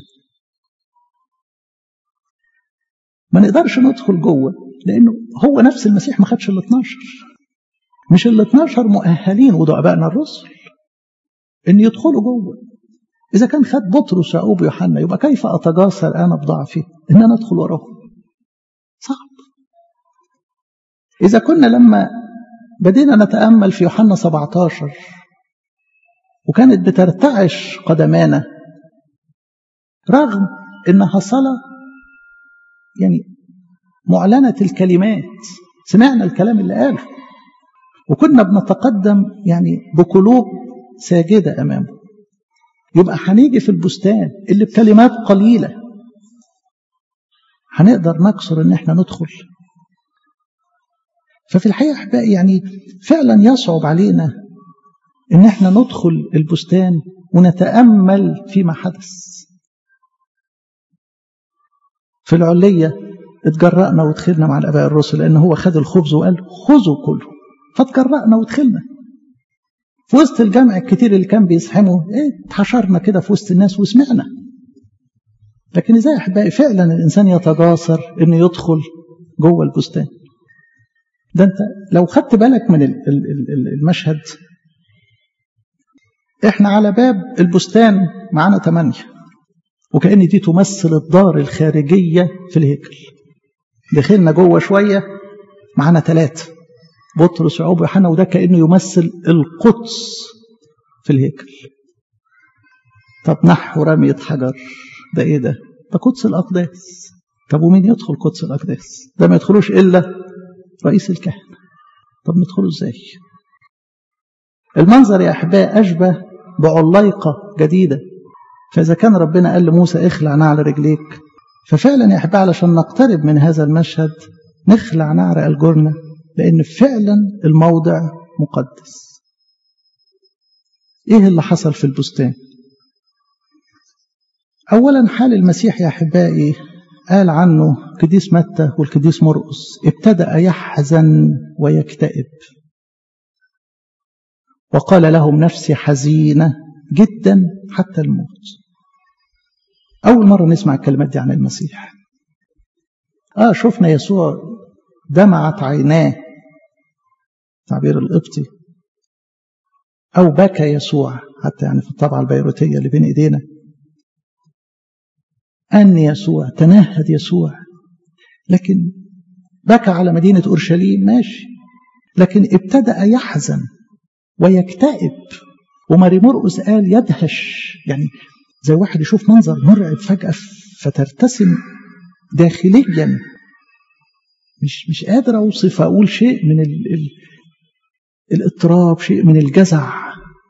ما نقدرش ندخل جوه لانه هو نفس المسيح ما خدش ال 12 مش ال 12 مؤهلين وده ابائنا الرسل ان يدخلوا جوه اذا كان خد بطرس يعقوب يوحنا يبقى كيف اتجاسر انا بضعفي ان انا ادخل وراهم صعب اذا كنا لما بدينا نتامل في يوحنا 17 وكانت بترتعش قدمانا رغم انها صلاه يعني معلنة الكلمات سمعنا الكلام اللي قاله وكنا بنتقدم يعني بقلوب ساجدة أمامه يبقى هنيجي في البستان اللي بكلمات قليلة هنقدر نكسر ان احنا ندخل ففي الحقيقة أحبائي يعني فعلا يصعب علينا ان احنا ندخل البستان ونتأمل فيما حدث في العلية اتجرأنا ودخلنا مع الآباء الرسل لأن هو خد الخبز وقال خذوا كله فاتجرأنا ودخلنا في وسط الجمع الكتير اللي كان بيزحموا ايه اتحشرنا كده في وسط الناس وسمعنا لكن ازاي احبائي فعلا الانسان يتجاسر انه يدخل جوه البستان ده انت لو خدت بالك من المشهد احنا على باب البستان معانا ثمانيه وكأن دي تمثل الدار الخارجية في الهيكل دخلنا جوه شوية معانا ثلاثة بطرس ويعقوب ويوحنا وده كأنه يمثل القدس في الهيكل طب نحو رمية حجر ده ايه ده ده قدس الأقداس طب ومين يدخل قدس الأقداس ده ما يدخلوش إلا رئيس الكهنة طب ندخله ازاي المنظر يا أحباء أشبه بعليقة جديدة فإذا كان ربنا قال لموسى اخلع نعل رجليك ففعلا يا أحباء علشان نقترب من هذا المشهد نخلع نعل ألجرنا لأن فعلا الموضع مقدس إيه اللي حصل في البستان أولا حال المسيح يا أحبائي قال عنه القديس متى والقديس مرقس ابتدأ يحزن ويكتئب وقال لهم نفسي حزينة جدا حتى الموت أول مرة نسمع الكلمات دي عن المسيح آه شفنا يسوع دمعت عيناه تعبير القبطي أو بكى يسوع حتى يعني في الطبعة البيروتية اللي بين إيدينا أن يسوع تنهد يسوع لكن بكى على مدينة أورشليم ماشي لكن ابتدأ يحزن ويكتئب وماري مرقس قال يدهش يعني زي واحد يشوف منظر مرعب فجأة فترتسم داخليا مش مش قادر اوصف اقول شيء من ال ال الاضطراب شيء من الجزع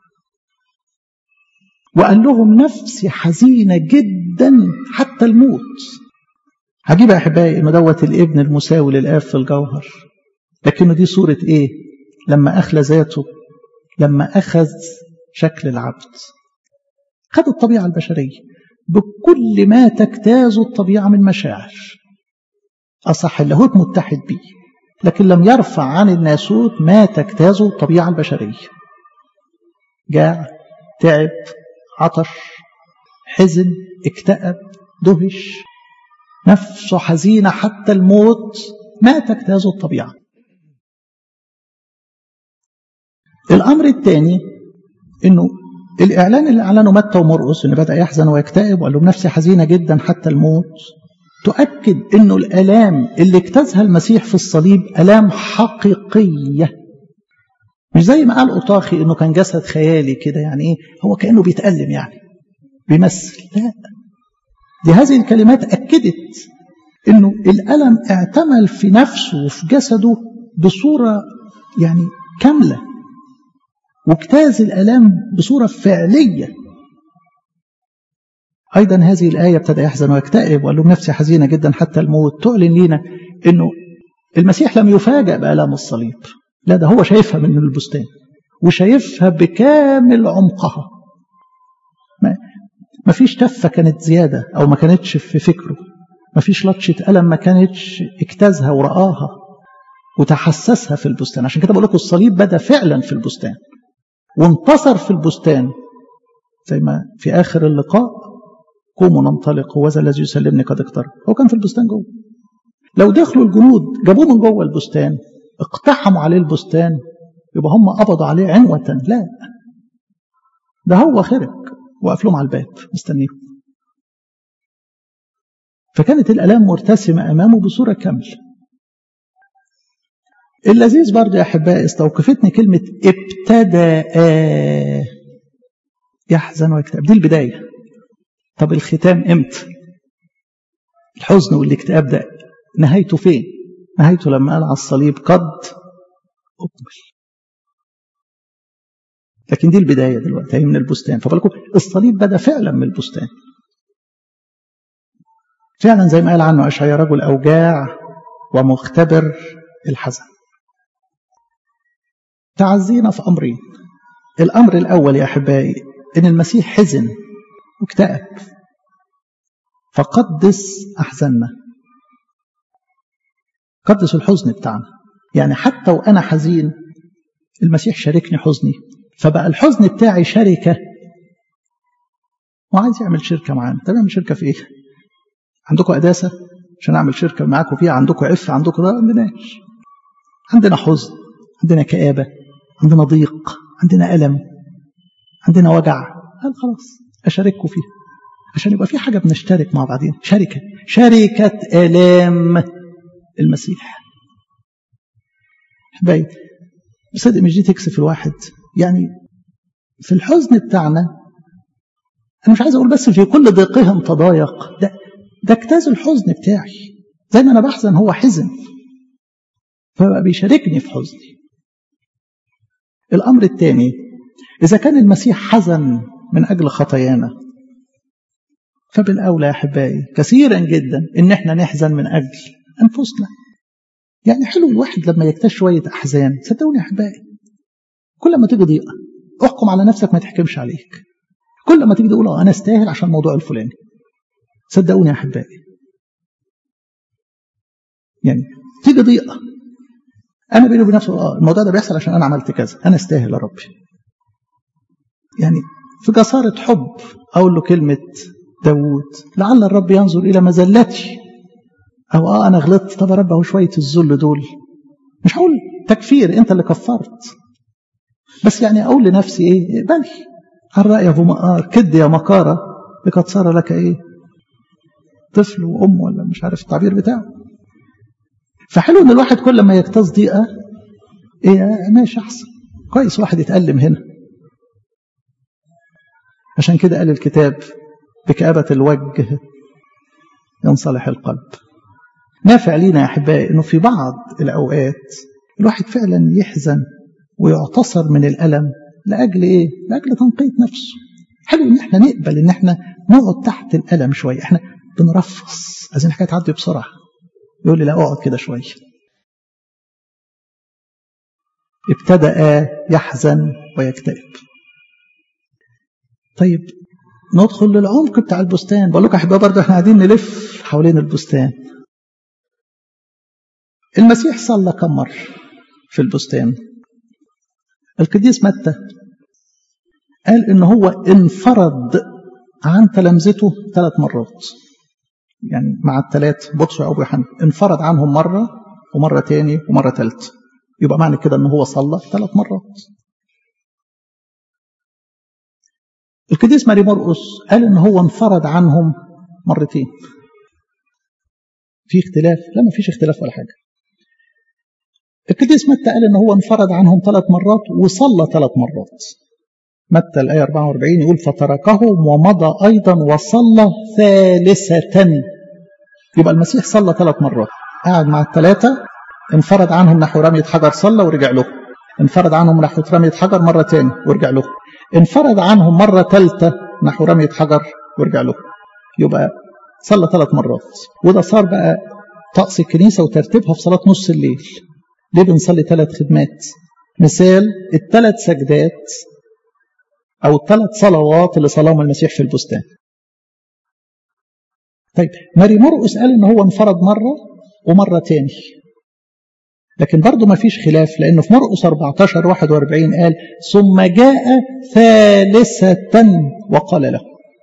وقال لهم نفسي حزينة جدا حتى الموت هجيب يا أحبائي إنه دوت الابن المساوي للآب في الجوهر لكنه دي صورة إيه لما أخلى ذاته لما أخذ شكل العبد خد الطبيعة البشرية بكل ما تجتاز الطبيعة من مشاعر أصح اللاهوت متحد به لكن لم يرفع عن الناسوت ما تجتاز الطبيعة البشرية جاع تعب عطش حزن اكتئب دهش نفسه حزينة حتى الموت ما تجتاز الطبيعة الأمر الثاني أنه الإعلان اللي أعلنه متى ومرقس أنه بدأ يحزن ويكتئب وقال لهم نفسي حزينة جدا حتى الموت تؤكد أنه الآلام اللي اجتازها المسيح في الصليب آلام حقيقية مش زي ما قال أطاخي أنه كان جسد خيالي كده يعني إيه هو كأنه بيتألم يعني بيمثل لا دي هذه الكلمات أكدت أنه الألم اعتمل في نفسه وفي جسده بصورة يعني كاملة واجتاز الألام بصورة فعلية أيضا هذه الآية ابتدى يحزن ويكتئب وقال لهم نفسي حزينة جدا حتى الموت تعلن لنا أنه المسيح لم يفاجأ بآلام الصليب لا ده هو شايفها من البستان وشايفها بكامل عمقها ما, ما فيش تفة كانت زيادة أو ما كانتش في فكره ما فيش لطشة ألم ما كانتش اجتازها ورآها وتحسسها في البستان عشان كده بقول لكم الصليب بدأ فعلا في البستان وانتصر في البستان زي ما في آخر اللقاء قوموا ننطلق هو ذا الذي يسلمني قد اقترب هو كان في البستان جوه لو دخلوا الجنود جابوه من جوه البستان اقتحموا عليه البستان يبقى هم قبضوا عليه عنوة لا ده هو خرج وقف لهم على الباب مستنيهم فكانت الآلام مرتسمة أمامه بصورة كاملة اللذيذ برضه يا أحبائي استوقفتني كلمة ابتدأ يحزن ويكتئب دي البداية طب الختام امتى الحزن والاكتئاب ده نهايته فين نهايته لما قال على الصليب قد أكمل لكن دي البداية دلوقتي هي من البستان فبالكم الصليب بدأ فعلا من البستان فعلا زي ما قال عنه أشعيا رجل أوجاع ومختبر الحزن تعزينا في أمرين الأمر الأول يا أحبائي إن المسيح حزن واكتئب فقدس أحزاننا قدس الحزن بتاعنا يعني حتى وأنا حزين المسيح شاركني حزني فبقى الحزن بتاعي شركة وعايز يعمل شركة معانا طب يعمل شركة في إيه؟ عندكم قداسة عشان أعمل شركة معاكم فيها عندكم عفة عندكم ده عندناش عندنا حزن عندنا كآبة عندنا ضيق عندنا ألم عندنا وجع قال خلاص أشارككم فيها عشان يبقى في حاجة بنشترك مع بعضين شركة شركة آلام المسيح حبايبي صدق مش دي تكسف الواحد يعني في الحزن بتاعنا أنا مش عايز أقول بس في كل ضيقهم تضايق ده ده اجتاز الحزن بتاعي زي ما أنا بحزن هو حزن فبقى بيشاركني في حزني الأمر الثاني إذا كان المسيح حزن من أجل خطايانا فبالأولى يا أحبائي كثيرا جدا إن إحنا نحزن من أجل أنفسنا يعني حلو الواحد لما يكتشف شوية أحزان صدقوني يا أحبائي كل ما تيجي ضيقة احكم على نفسك ما تحكمش عليك كل ما تيجي تقول أنا استاهل عشان الموضوع الفلاني صدقوني يا أحبائي يعني تيجي ضيقه انا بيني وبين نفسي اه الموضوع ده بيحصل عشان انا عملت كذا انا استاهل يا ربي يعني في جسارة حب أقول له كلمة داوود لعل الرب ينظر إلى مزلتي أو آه أنا غلطت طب يا رب أهو شوية الذل دول مش هقول تكفير أنت اللي كفرت بس يعني أقول لنفسي إيه اقبلي الرأي أبو مقار كد يا مقارة لقد صار لك إيه طفل وأم ولا مش عارف التعبير بتاعه فحلو إن الواحد كل ما يجتاز ضيقة إيه ماشي أحسن كويس واحد يتألم هنا عشان كده قال الكتاب بكآبة الوجه ينصلح القلب نافع لينا يا أحبائي أنه في بعض الأوقات الواحد فعلا يحزن ويعتصر من الألم لأجل إيه؟ لأجل تنقية نفسه حلو إن إحنا نقبل إن إحنا نقعد تحت الألم شوية إحنا بنرفص عايزين الحكاية تعدي بسرعة يقول لي لا اقعد كده شوية ابتدأ يحزن ويكتئب طيب ندخل للعمق بتاع البستان بقول لكم احبائي برضه احنا قاعدين نلف حوالين البستان المسيح صلى كم مرة في البستان القديس متى قال ان هو انفرد عن تلامذته ثلاث مرات يعني مع الثلاث بطرس وابو يوحنا انفرد عنهم مره ومره تاني ومره ثالثه يبقى معنى كده ان هو صلى ثلاث مرات القديس ماري مرقس قال ان هو انفرد عنهم مرتين في اختلاف لا ما فيش اختلاف ولا حاجه القديس متى قال ان هو انفرد عنهم ثلاث مرات وصلى ثلاث مرات متى الآية 44 يقول فتركهم ومضى أيضا وصلى ثالثة يبقى المسيح صلى ثلاث مرات قعد مع الثلاثة انفرد عنهم نحو رمية حجر صلى ورجع له انفرد عنهم نحو رمية حجر مرة تاني ورجع له انفرد عنهم مرة ثالثة نحو رمية حجر ورجع له يبقى صلى ثلاث مرات وده صار بقى طقس الكنيسة وترتيبها في صلاة نص الليل ليه بنصلي ثلاث خدمات مثال الثلاث سجدات أو الثلاث صلوات اللي صلاهم المسيح في البستان طيب ماري مرقس قال إن هو انفرد مرة ومرة تاني لكن برضه ما فيش خلاف لأنه في مرقس 14 41 قال ثم جاء ثالثة وقال له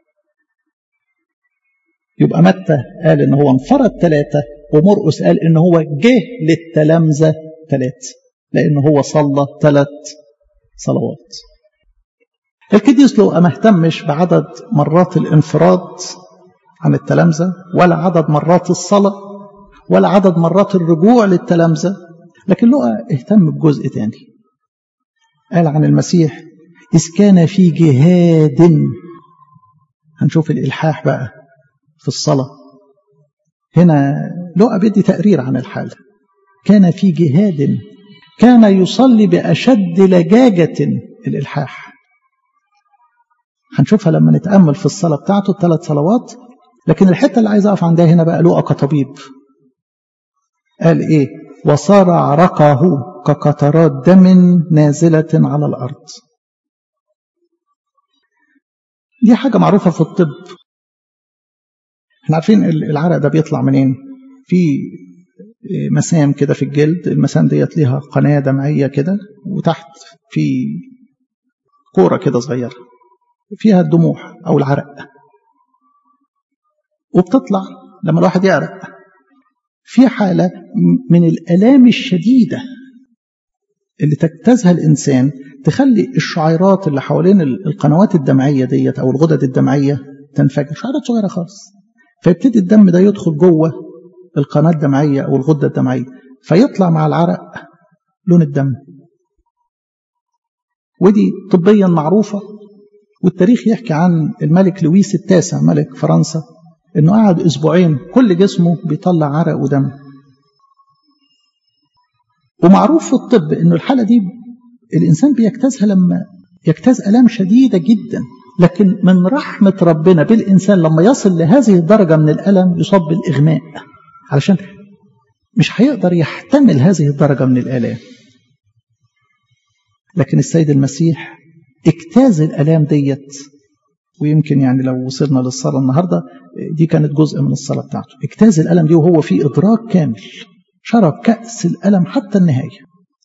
يبقى متى قال إن هو انفرد ثلاثة ومرقس قال إن هو جه للتلامذة ثلاثة لأن هو صلى ثلاث صلوات القديس لو ما اهتمش بعدد مرات الانفراد عن التلامذة ولا عدد مرات الصلاة ولا عدد مرات الرجوع للتلامذة لكن لقى اهتم بجزء تاني قال عن المسيح إذ كان في جهاد هنشوف الإلحاح بقى في الصلاة هنا لقى بيدي تقرير عن الحالة كان في جهاد كان يصلي بأشد لجاجة الإلحاح هنشوفها لما نتأمل في الصلاة بتاعته الثلاث صلوات لكن الحتة اللي عايز أقف عندها هنا بقى لقى كطبيب قال إيه وصار عرقه كقطرات دم نازلة على الأرض دي حاجة معروفة في الطب احنا عارفين العرق ده بيطلع منين في مسام كده في الجلد المسام ديت ليها قناة دمعية كده وتحت في كورة كده صغيرة فيها الدموع أو العرق وبتطلع لما الواحد يعرق في حالة من الآلام الشديدة اللي تجتازها الإنسان تخلي الشعيرات اللي حوالين القنوات الدمعية ديت أو الغدد الدمعية تنفجر شعيرات صغيرة خالص فيبتدي الدم ده يدخل جوه القناة الدمعية أو الغدة الدمعية فيطلع مع العرق لون الدم ودي طبيا معروفة والتاريخ يحكي عن الملك لويس التاسع ملك فرنسا انه قعد اسبوعين كل جسمه بيطلع عرق ودم ومعروف في الطب انه الحاله دي الانسان بيجتازها لما يجتاز الام شديده جدا لكن من رحمه ربنا بالانسان لما يصل لهذه الدرجه من الالم يصاب بالاغماء علشان مش هيقدر يحتمل هذه الدرجه من الالام لكن السيد المسيح اجتاز الالام ديت ويمكن يعني لو وصلنا للصلاه النهارده دي كانت جزء من الصلاه بتاعته اجتاز الالم دي وهو في ادراك كامل شرب كأس الألم حتى النهاية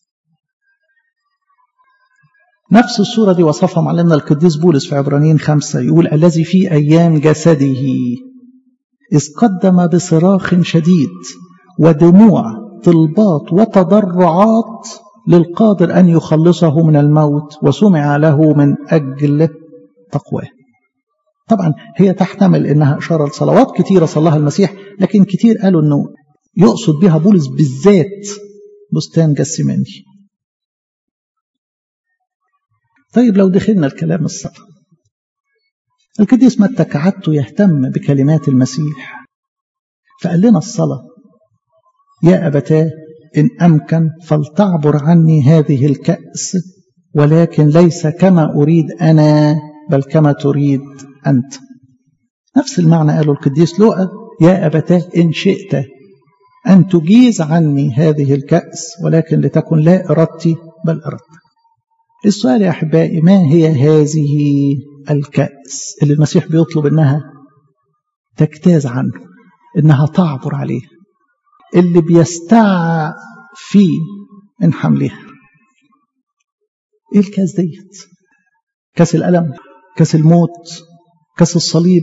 نفس الصورة دي وصفها معلمنا القديس بولس في عبرانيين خمسة يقول الذي في أيام جسده إذ قدم بصراخ شديد ودموع طلبات وتضرعات للقادر أن يخلصه من الموت وسمع له من أجل تقواه طبعا هي تحتمل انها اشاره لصلوات كثيره صلاها المسيح لكن كتير قالوا انه يقصد بها بولس بالذات بستان جسماني طيب لو دخلنا الكلام الصلاة القديس متى كعدته يهتم بكلمات المسيح فقال لنا الصلاة يا أبتاه إن أمكن فلتعبر عني هذه الكأس ولكن ليس كما أريد أنا بل كما تريد أنت نفس المعنى قاله القديس لوقا يا أبتاه إن شئت أن تجيز عني هذه الكأس ولكن لتكن لا إرادتي بل إرادتك السؤال يا أحبائي ما هي هذه الكأس اللي المسيح بيطلب إنها تجتاز عنه إنها تعبر عليه اللي بيستعفي من حملها إيه الكاس ديت كاس الألم كاس الموت كاس الصليب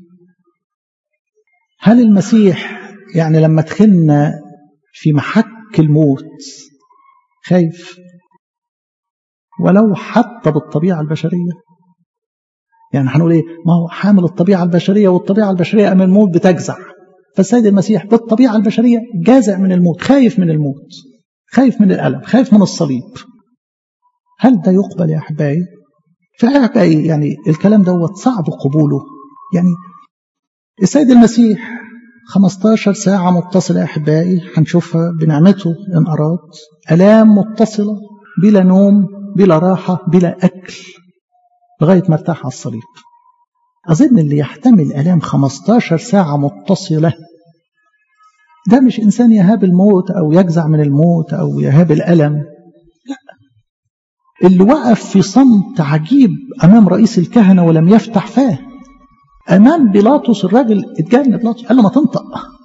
هل المسيح يعني لما دخلنا في محك الموت خايف ولو حتى بالطبيعة البشرية يعني هنقول ايه ما هو حامل الطبيعة البشرية والطبيعة البشرية أمام الموت بتجزع فالسيد المسيح بالطبيعة البشرية جازع من الموت خايف من الموت خايف من الألم خايف من الصليب هل ده يقبل يا أحبائي فأحبائي يعني الكلام دوت صعب قبوله يعني السيد المسيح 15 ساعة متصلة يا أحبائي هنشوفها بنعمته إن أراد ألام متصلة بلا نوم بلا راحة بلا أكل لغاية ما ارتاح على الصليب أظن اللي يحتمل ألام 15 ساعة متصلة ده مش إنسان يهاب الموت أو يجزع من الموت أو يهاب الألم لا اللي وقف في صمت عجيب أمام رئيس الكهنة ولم يفتح فاه أمام بيلاطس الراجل اتجنن بيلاطس قال له ما تنطق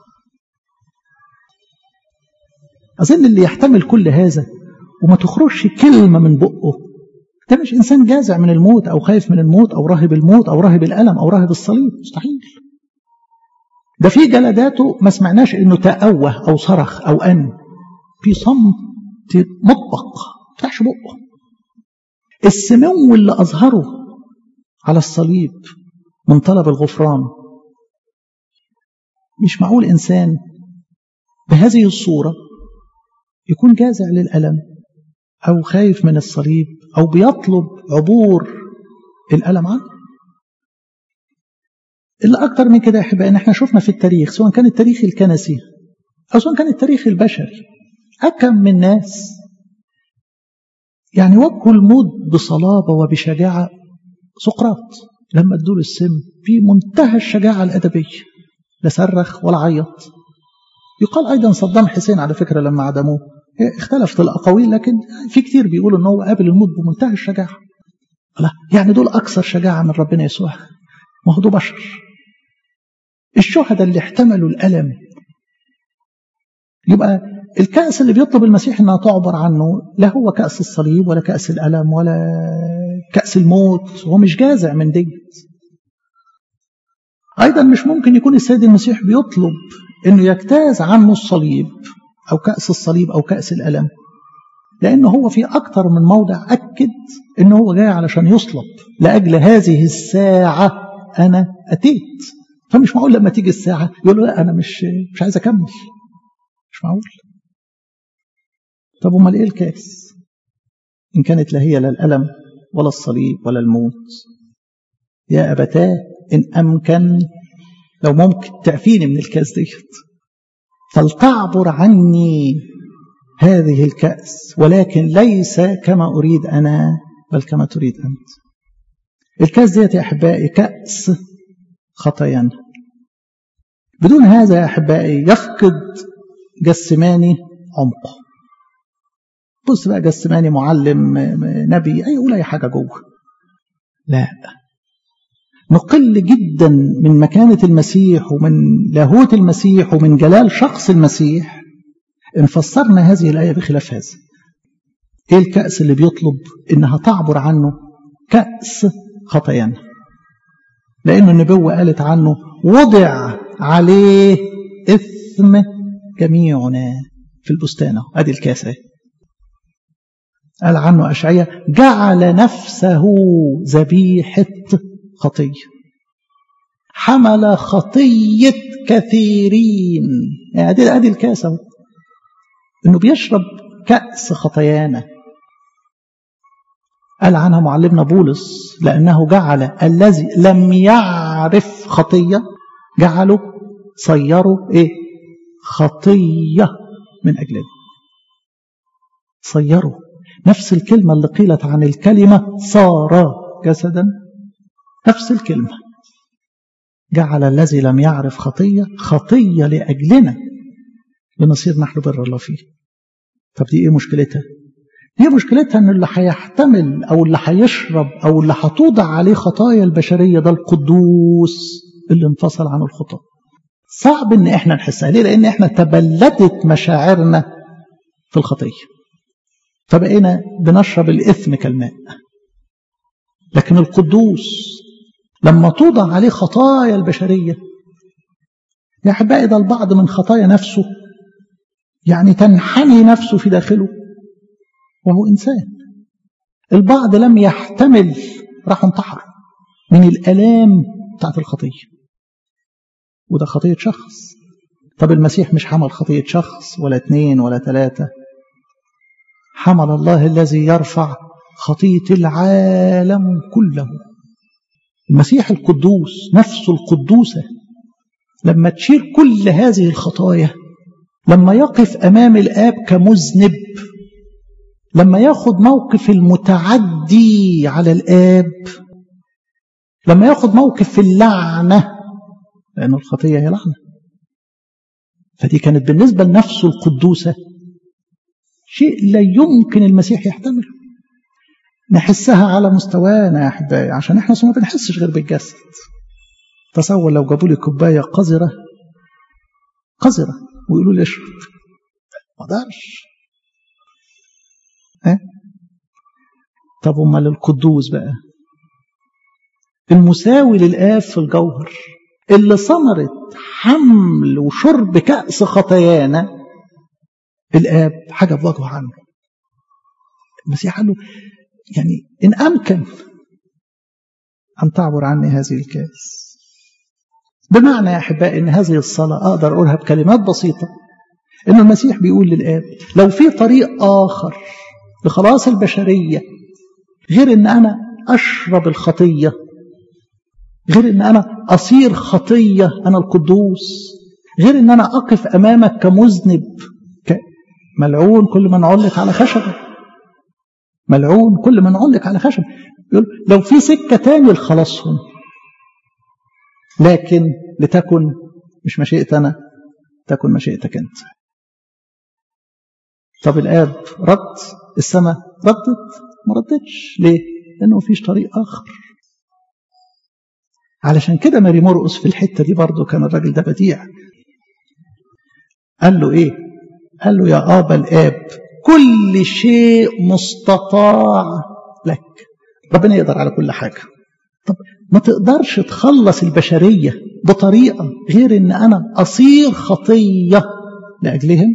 أظن اللي يحتمل كل هذا وما تخرجش كلمة من بقه ده مش إنسان جازع من الموت أو خايف من الموت أو راهب الموت أو راهب الألم أو راهب الصليب مستحيل ده في جلداته ما سمعناش إنه تأوه أو صرخ أو أن في صمت مطبق ما فتحش بقه السمو اللي أظهره على الصليب من طلب الغفران مش معقول إنسان بهذه الصورة يكون جازع للألم أو خايف من الصليب أو بيطلب عبور الألم عنه اللي أكتر من كده يا أحبائي إن إحنا شفنا في التاريخ سواء كان التاريخ الكنسي أو سواء كان التاريخ البشري أكم من ناس يعني واجهوا الموت بصلابة وبشجاعة سقراط لما ادوا السم في منتهى الشجاعة الأدبية لا صرخ ولا عيط يقال أيضا صدام حسين على فكرة لما عدموه اختلفت الأقاويل لكن في كتير بيقولوا أنه هو قابل الموت بمنتهى الشجاعة لا يعني دول أكثر شجاعة من ربنا يسوع ما هو بشر الشهداء اللي احتملوا الألم يبقى الكأس اللي بيطلب المسيح انها تعبر عنه لا هو كأس الصليب ولا كأس الألم ولا كأس الموت هو مش جازع من ديت أيضا مش ممكن يكون السيد المسيح بيطلب انه يجتاز عنه الصليب أو كأس الصليب أو كأس الألم لأنه هو في أكثر من موضع أكد أنه هو جاي علشان يصلب لأجل هذه الساعة أنا أتيت فمش معقول لما تيجي الساعة يقول له لا أنا مش مش عايز أكمل مش معقول طب امال ايه الكاس ان كانت لا هي لا الالم ولا الصليب ولا الموت يا ابتاه ان امكن لو ممكن تعفيني من الكاس ديت فلتعبر عني هذه الكأس ولكن ليس كما أريد أنا بل كما تريد أنت الكأس ديت يا أحبائي كأس خطايانا بدون هذا يا أحبائي يفقد جسماني عمقه بص بقى جسماني معلم نبي أي يقول أي حاجة جوه لا نقل جدا من مكانة المسيح ومن لاهوت المسيح ومن جلال شخص المسيح إن فسرنا هذه الآية بخلاف هذا إيه الكأس اللي بيطلب إنها تعبر عنه كأس خطايانا لأن النبوة قالت عنه وضع عليه إثم جميعنا في البستان أدي الكاس قال عنه أشعية جعل نفسه ذبيحة خطية حمل خطية كثيرين يعني ادي ادي الكاس اهو انه بيشرب كأس خطايانا قال عنها معلمنا بولس لأنه جعل الذي لم يعرف خطية جعله صيره إيه خطية من أجلنا صيره نفس الكلمة اللي قيلت عن الكلمة صار جسدا نفس الكلمة جعل الذي لم يعرف خطية خطية لأجلنا لنصير نحن بر الله فيه طب دي ايه مشكلتها هي مشكلتها ان اللي هيحتمل او اللي هيشرب او اللي هتوضع عليه خطايا البشرية ده القدوس اللي انفصل عن الخطاة صعب ان احنا نحسها ليه لان احنا تبلدت مشاعرنا في الخطية فبقينا بنشرب الاثم كالماء لكن القدوس لما توضع عليه خطايا البشرية يا أحبائي ده البعض من خطايا نفسه يعني تنحني نفسه في داخله وهو إنسان البعض لم يحتمل راح انتحر من الآلام بتاعت الخطية وده خطية شخص طب المسيح مش حمل خطية شخص ولا اتنين ولا تلاتة حمل الله الذي يرفع خطية العالم كله المسيح القدوس نفسه القدوسة لما تشيل كل هذه الخطايا لما يقف أمام الآب كمذنب لما ياخد موقف المتعدي على الآب لما ياخد موقف اللعنة لأن الخطية هي لعنة فدي كانت بالنسبة لنفسه القدوسة شيء لا يمكن المسيح يحتمله نحسها على مستوانا يا احبائي عشان احنا ما بنحسش غير بالجسد تصور لو جابوا لي كوبايه قذره قذره ويقولوا لي اشرب ما اقدرش ها طب امال القدوس بقى المساوي للآب في الجوهر اللي ثمرت حمل وشرب كأس خطايانا الآب حاجة بوجهه عنه المسيح قال له يعني إن أمكن أن تعبر عني هذه الكاس بمعنى يا أحبائي أن هذه الصلاة أقدر أقولها بكلمات بسيطة أن المسيح بيقول للآب لو في طريق آخر لخلاص البشرية غير أن أنا أشرب الخطية غير أن أنا أصير خطية أنا القدوس غير أن أنا أقف أمامك كمذنب ملعون كل من علق على خشبه ملعون كل من علق على خشب يقول لو في سكة تاني لخلاصهم لكن لتكن مش مشيئة أنا تكن مشيئتك أنت طب الآب رد السماء ردت ما ردتش ليه لأنه مفيش طريق آخر علشان كده ماري مرقس في الحتة دي برضه كان الراجل ده بديع قال له إيه قال له يا آبا الآب كل شيء مستطاع لك ربنا يقدر على كل حاجة طب ما تقدرش تخلص البشرية بطريقة غير ان انا اصير خطية لاجلهم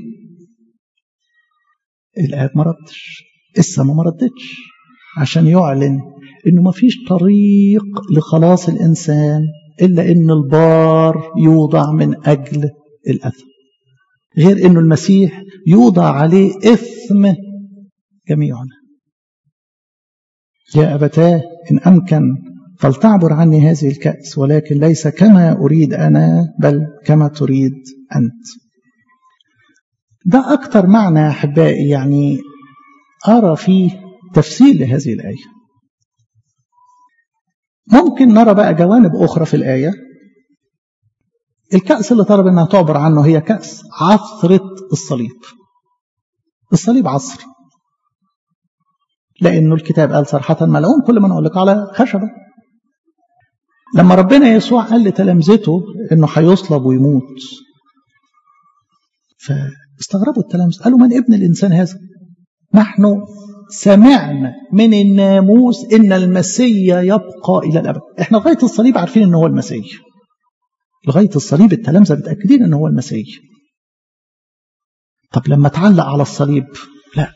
الآب ما ردش السماء ما ردتش عشان يعلن انه ما فيش طريق لخلاص الانسان الا ان البار يوضع من اجل الاثم غير انه المسيح يوضع عليه اثم جميعنا يا ابتاه ان امكن فلتعبر عني هذه الكأس ولكن ليس كما أريد أنا بل كما تريد أنت ده أكتر معنى يا أحبائي يعني أرى فيه تفسير لهذه الآية ممكن نرى بقى جوانب أخرى في الآية الكأس اللي طلب أنها تعبر عنه هي كأس عثرة الصليب الصليب عصر لأنه الكتاب قال صراحة ملعون كل من علق على خشبة لما ربنا يسوع قال لتلامذته انه هيصلب ويموت استغربوا التلامذة قالوا من ابن الإنسان هذا نحن سمعنا من الناموس إن المسيح يبقى إلى الأبد إحنا لغاية الصليب عارفين إن هو المسيح لغاية الصليب التلامذة متأكدين إن هو المسيح طب لما تعلق على الصليب لا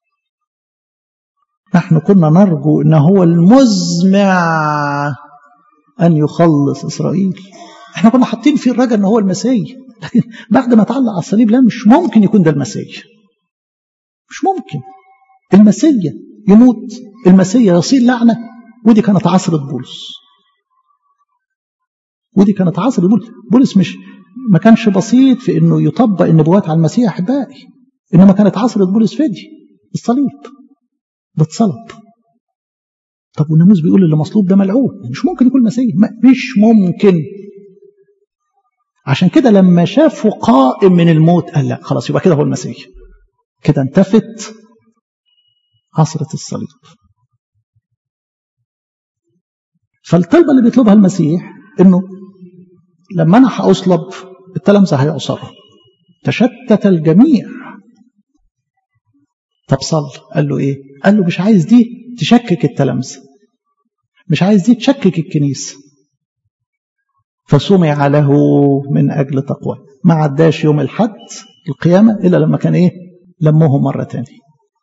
نحن كنا نرجو إن هو المزمع أن يخلص إسرائيل احنا كنا حاطين فيه الرجاء ان هو المسيح لكن بعد ما تعلق على الصليب لا مش ممكن يكون ده المسيح مش ممكن المسيح يموت المسيح يصير لعنة ودي كانت عصرة بولس ودي كانت عصرة بولس بولس مش ما كانش بسيط في انه يطبق النبوات على المسيح احبائي انما كانت عصرة بولس فدي الصليب ده اتصلب طب والناموس بيقول اللي مصلوب ده ملعون مش ممكن يكون مسيح مش ممكن عشان كده لما شافه قائم من الموت قال لا خلاص يبقى كده هو المسيح كده انتفت عصرة الصليب فالطلبة اللي بيطلبها المسيح انه لما انا هأصلب التلامذة هيعصروا تشتت الجميع طب صل قال له ايه قال له مش عايز دي تشكك التلامذة مش عايز دي تشكك الكنيسة فسمع له من أجل تقوى ما عداش يوم الحد القيامة إلا لما كان إيه لمهم مرة تانية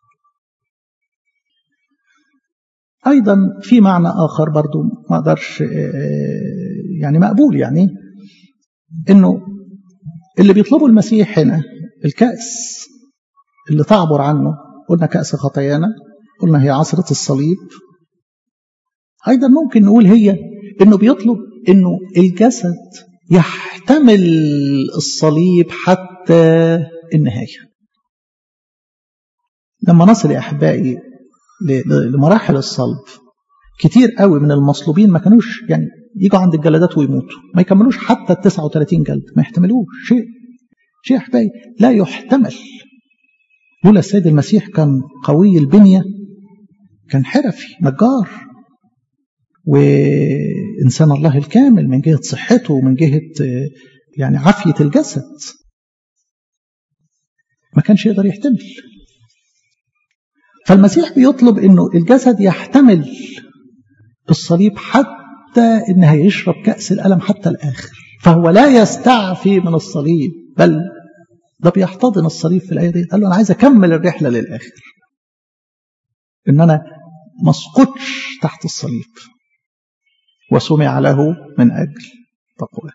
أيضا في معنى آخر برضو ما أقدرش يعني مقبول يعني إنه اللي بيطلبوا المسيح هنا الكأس اللي تعبر عنه قلنا كأس خطايانا قلنا هي عصرة الصليب أيضا ممكن نقول هي إنه بيطلب إنه الجسد يحتمل الصليب حتى النهاية لما نصل يا أحبائي لمراحل الصلب كتير قوي من المصلوبين ما كانوش يعني يجوا عند الجلدات ويموتوا ما يكملوش حتى ال 39 جلد ما يحتملوش شيء شيء يا أحبائي لا يحتمل لولا السيد المسيح كان قوي البنية كان حرفي نجار وإنسان الله الكامل من جهة صحته ومن جهة يعني عافية الجسد ما كانش يقدر يحتمل فالمسيح بيطلب انه الجسد يحتمل الصليب حتى انها يشرب كأس الألم حتى الآخر فهو لا يستعفي من الصليب بل ده بيحتضن الصليب في الآية دي قال له أنا عايز أكمل الرحلة للآخر إن أنا ما اسقطش تحت الصليب وسمع له من أجل تقوى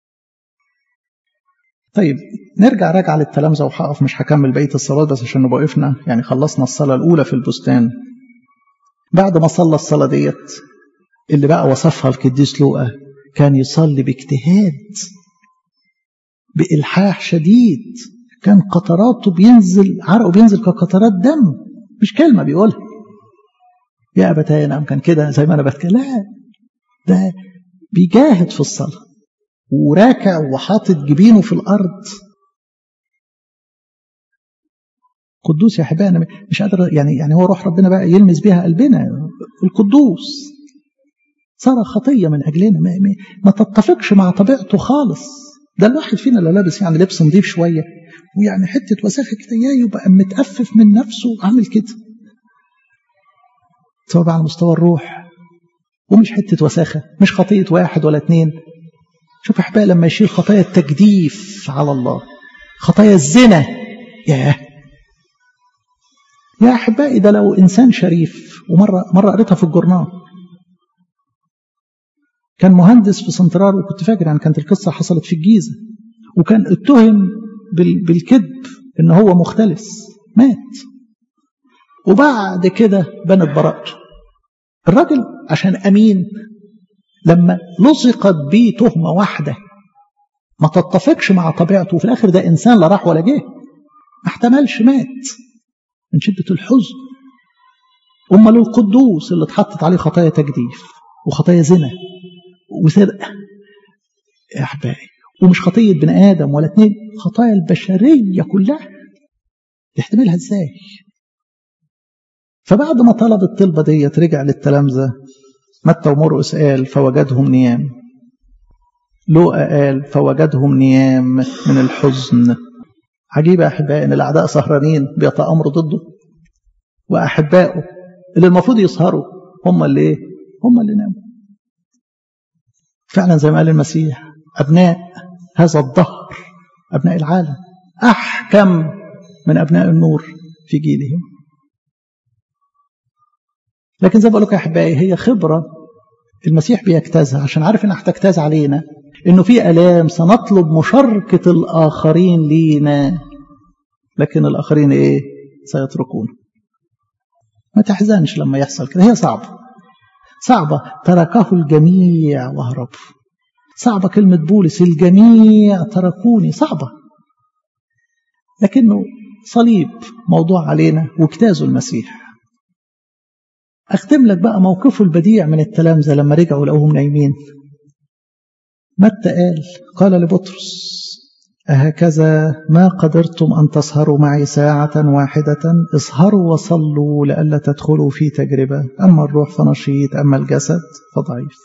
طيب نرجع راجع للتلامذة وهقف مش هكمل بقية الصلاة بس عشان نبقى وقفنا يعني خلصنا الصلاة الأولى في البستان بعد ما صلى الصلاة ديت اللي بقى وصفها القديس لوقا كان يصلي باجتهاد بإلحاح شديد كان قطراته بينزل عرقه بينزل كقطرات دم مش كلمة بيقولها يا أبتاي نعم كان كده زي ما أنا بتكلم لا ده بيجاهد في الصلاة وراكع وحاطط جبينه في الأرض قدوس يا حبايبي أنا مش قادر يعني يعني هو روح ربنا بقى يلمس بيها قلبنا القدوس صار خطية من أجلنا ما, ما, ما تتفقش مع طبيعته خالص ده الواحد فينا اللي لابس يعني لبس نظيف شوية ويعني حتة وساخة كده يبقى متأفف من نفسه عامل كده سواء على مستوى الروح ومش حتة وساخة مش خطية واحد ولا اتنين شوف احبائي لما يشيل خطايا التجديف على الله خطايا الزنا ياه يا احبائي ده لو انسان شريف ومره مره قريتها في الجورنال كان مهندس في سنترال وكنت فاكر يعني كانت القصه حصلت في الجيزه وكان اتهم بالكذب ان هو مختلس مات وبعد كده بنت براءته الراجل عشان امين لما لصقت بيه تهمه واحده ما تتفقش مع طبيعته وفي الاخر ده انسان لا راح ولا جه ما احتملش مات من شده الحزن امال القدوس اللي اتحطت عليه خطايا تجديف وخطايا زنا وسرقه يا احبائي ومش خطيه بني ادم ولا اتنين خطايا البشريه كلها يحتملها ازاي فبعد ما طلب الطلبه ديت رجع للتلامذه متى ومرقس قال فوجدهم نيام لوقا قال فوجدهم نيام من الحزن عجيب يا أحبائي إن الأعداء سهرانين بيتآمروا ضده وأحبائه اللي المفروض يسهروا هم اللي إيه؟ هم اللي ناموا فعلا زي ما قال المسيح أبناء هذا الدهر أبناء العالم أحكم من أبناء النور في جيلهم لكن زي ما بقول لكم يا أحبائي هي خبرة المسيح بيجتازها عشان عارف إنها هتجتاز علينا إنه في آلام سنطلب مشاركة الآخرين لينا لكن الآخرين إيه؟ سيتركون ما تحزنش لما يحصل كده هي صعبة صعبة تركه الجميع وهربوا صعبة كلمة بولس الجميع تركوني صعبة لكنه صليب موضوع علينا واجتازوا المسيح أختم لك بقى موقفه البديع من التلامذة لما رجعوا لقوهم نايمين متى قال قال لبطرس أهكذا ما قدرتم أن تسهروا معي ساعة واحدة اسهروا وصلوا لئلا تدخلوا في تجربة أما الروح فنشيط أما الجسد فضعيف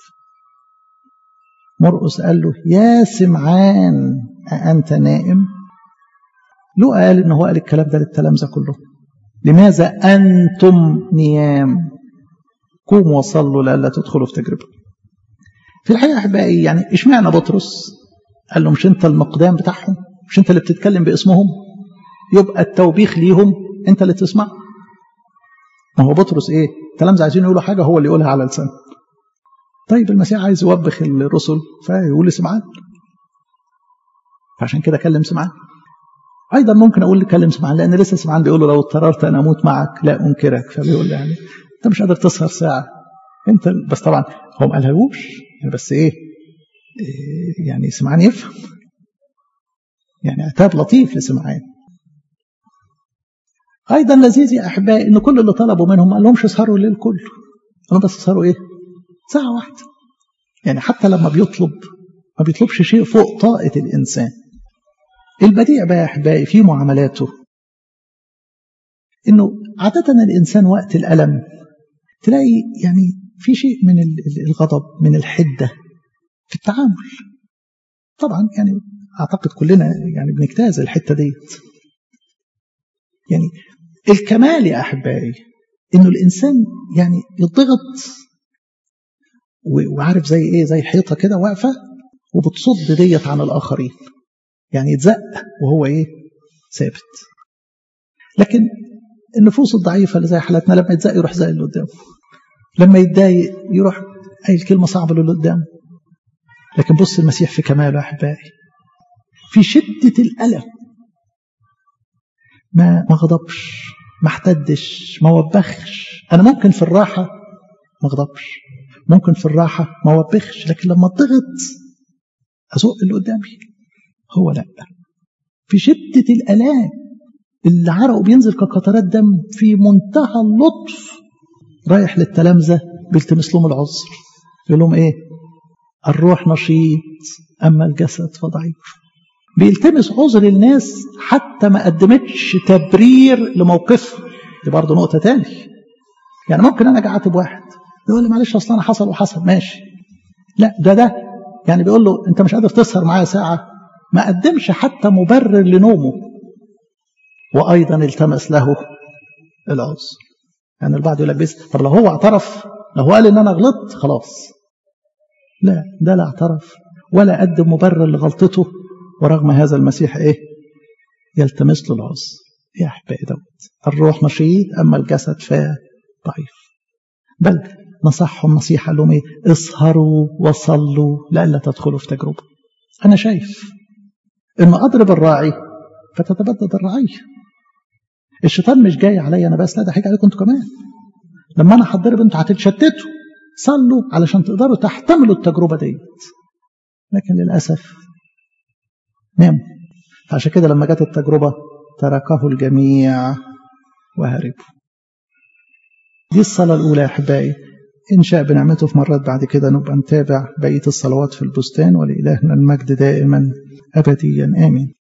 مرقس قال له يا سمعان أأنت نائم لو قال إن هو قال الكلام ده للتلامذة كلهم لماذا أنتم نيام قوموا وصلوا لئلا تدخلوا في تجربة في الحقيقة أحبائي يعني إشمعنى بطرس قال له مش أنت المقدام بتاعهم مش أنت اللي بتتكلم باسمهم يبقى التوبيخ ليهم أنت اللي تسمع ما هو بطرس إيه التلامذة عايزين يقولوا حاجة هو اللي يقولها على لسانه طيب المسيح عايز يوبخ الرسل فيقول لسمعان فعشان كده كلم سمعان ايضا ممكن اقول كلم سمعان لان لسه سمعان بيقول له لو اضطررت ان اموت معك لا انكرك فبيقول له يعني انت مش قادر تسهر ساعه انت بس طبعا هو ما قالهوش يعني بس ايه, إيه يعني سمعان يفهم يعني عتاب لطيف لسمعان ايضا لذيذ يا احبائي ان كل اللي طلبوا منهم ما قالهمش اسهروا الليل كله قالوا بس اسهروا ايه ساعة واحدة يعني حتى لما بيطلب ما بيطلبش شيء فوق طاقة الإنسان البديع بقى يا أحبائي في معاملاته إنه عادة الإنسان وقت الألم تلاقي يعني في شيء من الغضب من الحدة في التعامل طبعا يعني أعتقد كلنا يعني بنجتاز الحتة ديت يعني الكمال يا أحبائي إنه الإنسان يعني يضغط وعارف زي ايه زي حيطه كده واقفه وبتصد ديت عن الاخرين يعني يتزق وهو ايه ثابت لكن النفوس الضعيفه اللي زي حالتنا لما يتزق يروح زي اللي قدامه لما يتضايق يروح قايل كلمه صعبه للي قدامه لكن بص المسيح في كماله يا احبائي في شده الالم ما ما غضبش ما احتدش ما وبخش انا ممكن في الراحه ما اغضبش ممكن في الراحة ما وبخش لكن لما اضغط أزق اللي قدامي هو لا في شدة الألام اللي عرقه بينزل كقطرات دم في منتهى اللطف رايح للتلامذة بيلتمس لهم العذر يقول لهم ايه الروح نشيط أما الجسد فضعيف بيلتمس عذر الناس حتى ما قدمتش تبرير لموقفها دي برضه نقطة تاني يعني ممكن أنا أجي أعاتب واحد يقول لي معلش اصل انا حصل وحصل ماشي لا ده ده يعني بيقول له انت مش قادر تسهر معايا ساعه ما قدمش حتى مبرر لنومه وايضا التمس له العذر يعني البعض يقول لك بس طب لو هو اعترف لو هو قال ان انا غلطت خلاص لا ده لا اعترف ولا قدم مبرر لغلطته ورغم هذا المسيح ايه يلتمس له العذر يا احبائي دوت الروح نشيط اما الجسد فضعيف بل نصحهم نصيحة قال لهم ايه اسهروا وصلوا لئلا تدخلوا في تجربة أنا شايف إن أضرب الراعي فتتبدد الرعية الشيطان مش جاي عليا أنا بس لا ده هيجي عليكم أنتوا كمان لما أنا هتضرب أنتوا هتتشتتوا صلوا علشان تقدروا تحتملوا التجربة ديت لكن للأسف ناموا فعشان كده لما جت التجربة تركه الجميع وهربوا دي الصلاة الأولى يا أحبائي إن شاء بنعمته في مرات بعد كده نبقى نتابع بقية الصلوات في البستان ولإلهنا المجد دائما أبديا آمين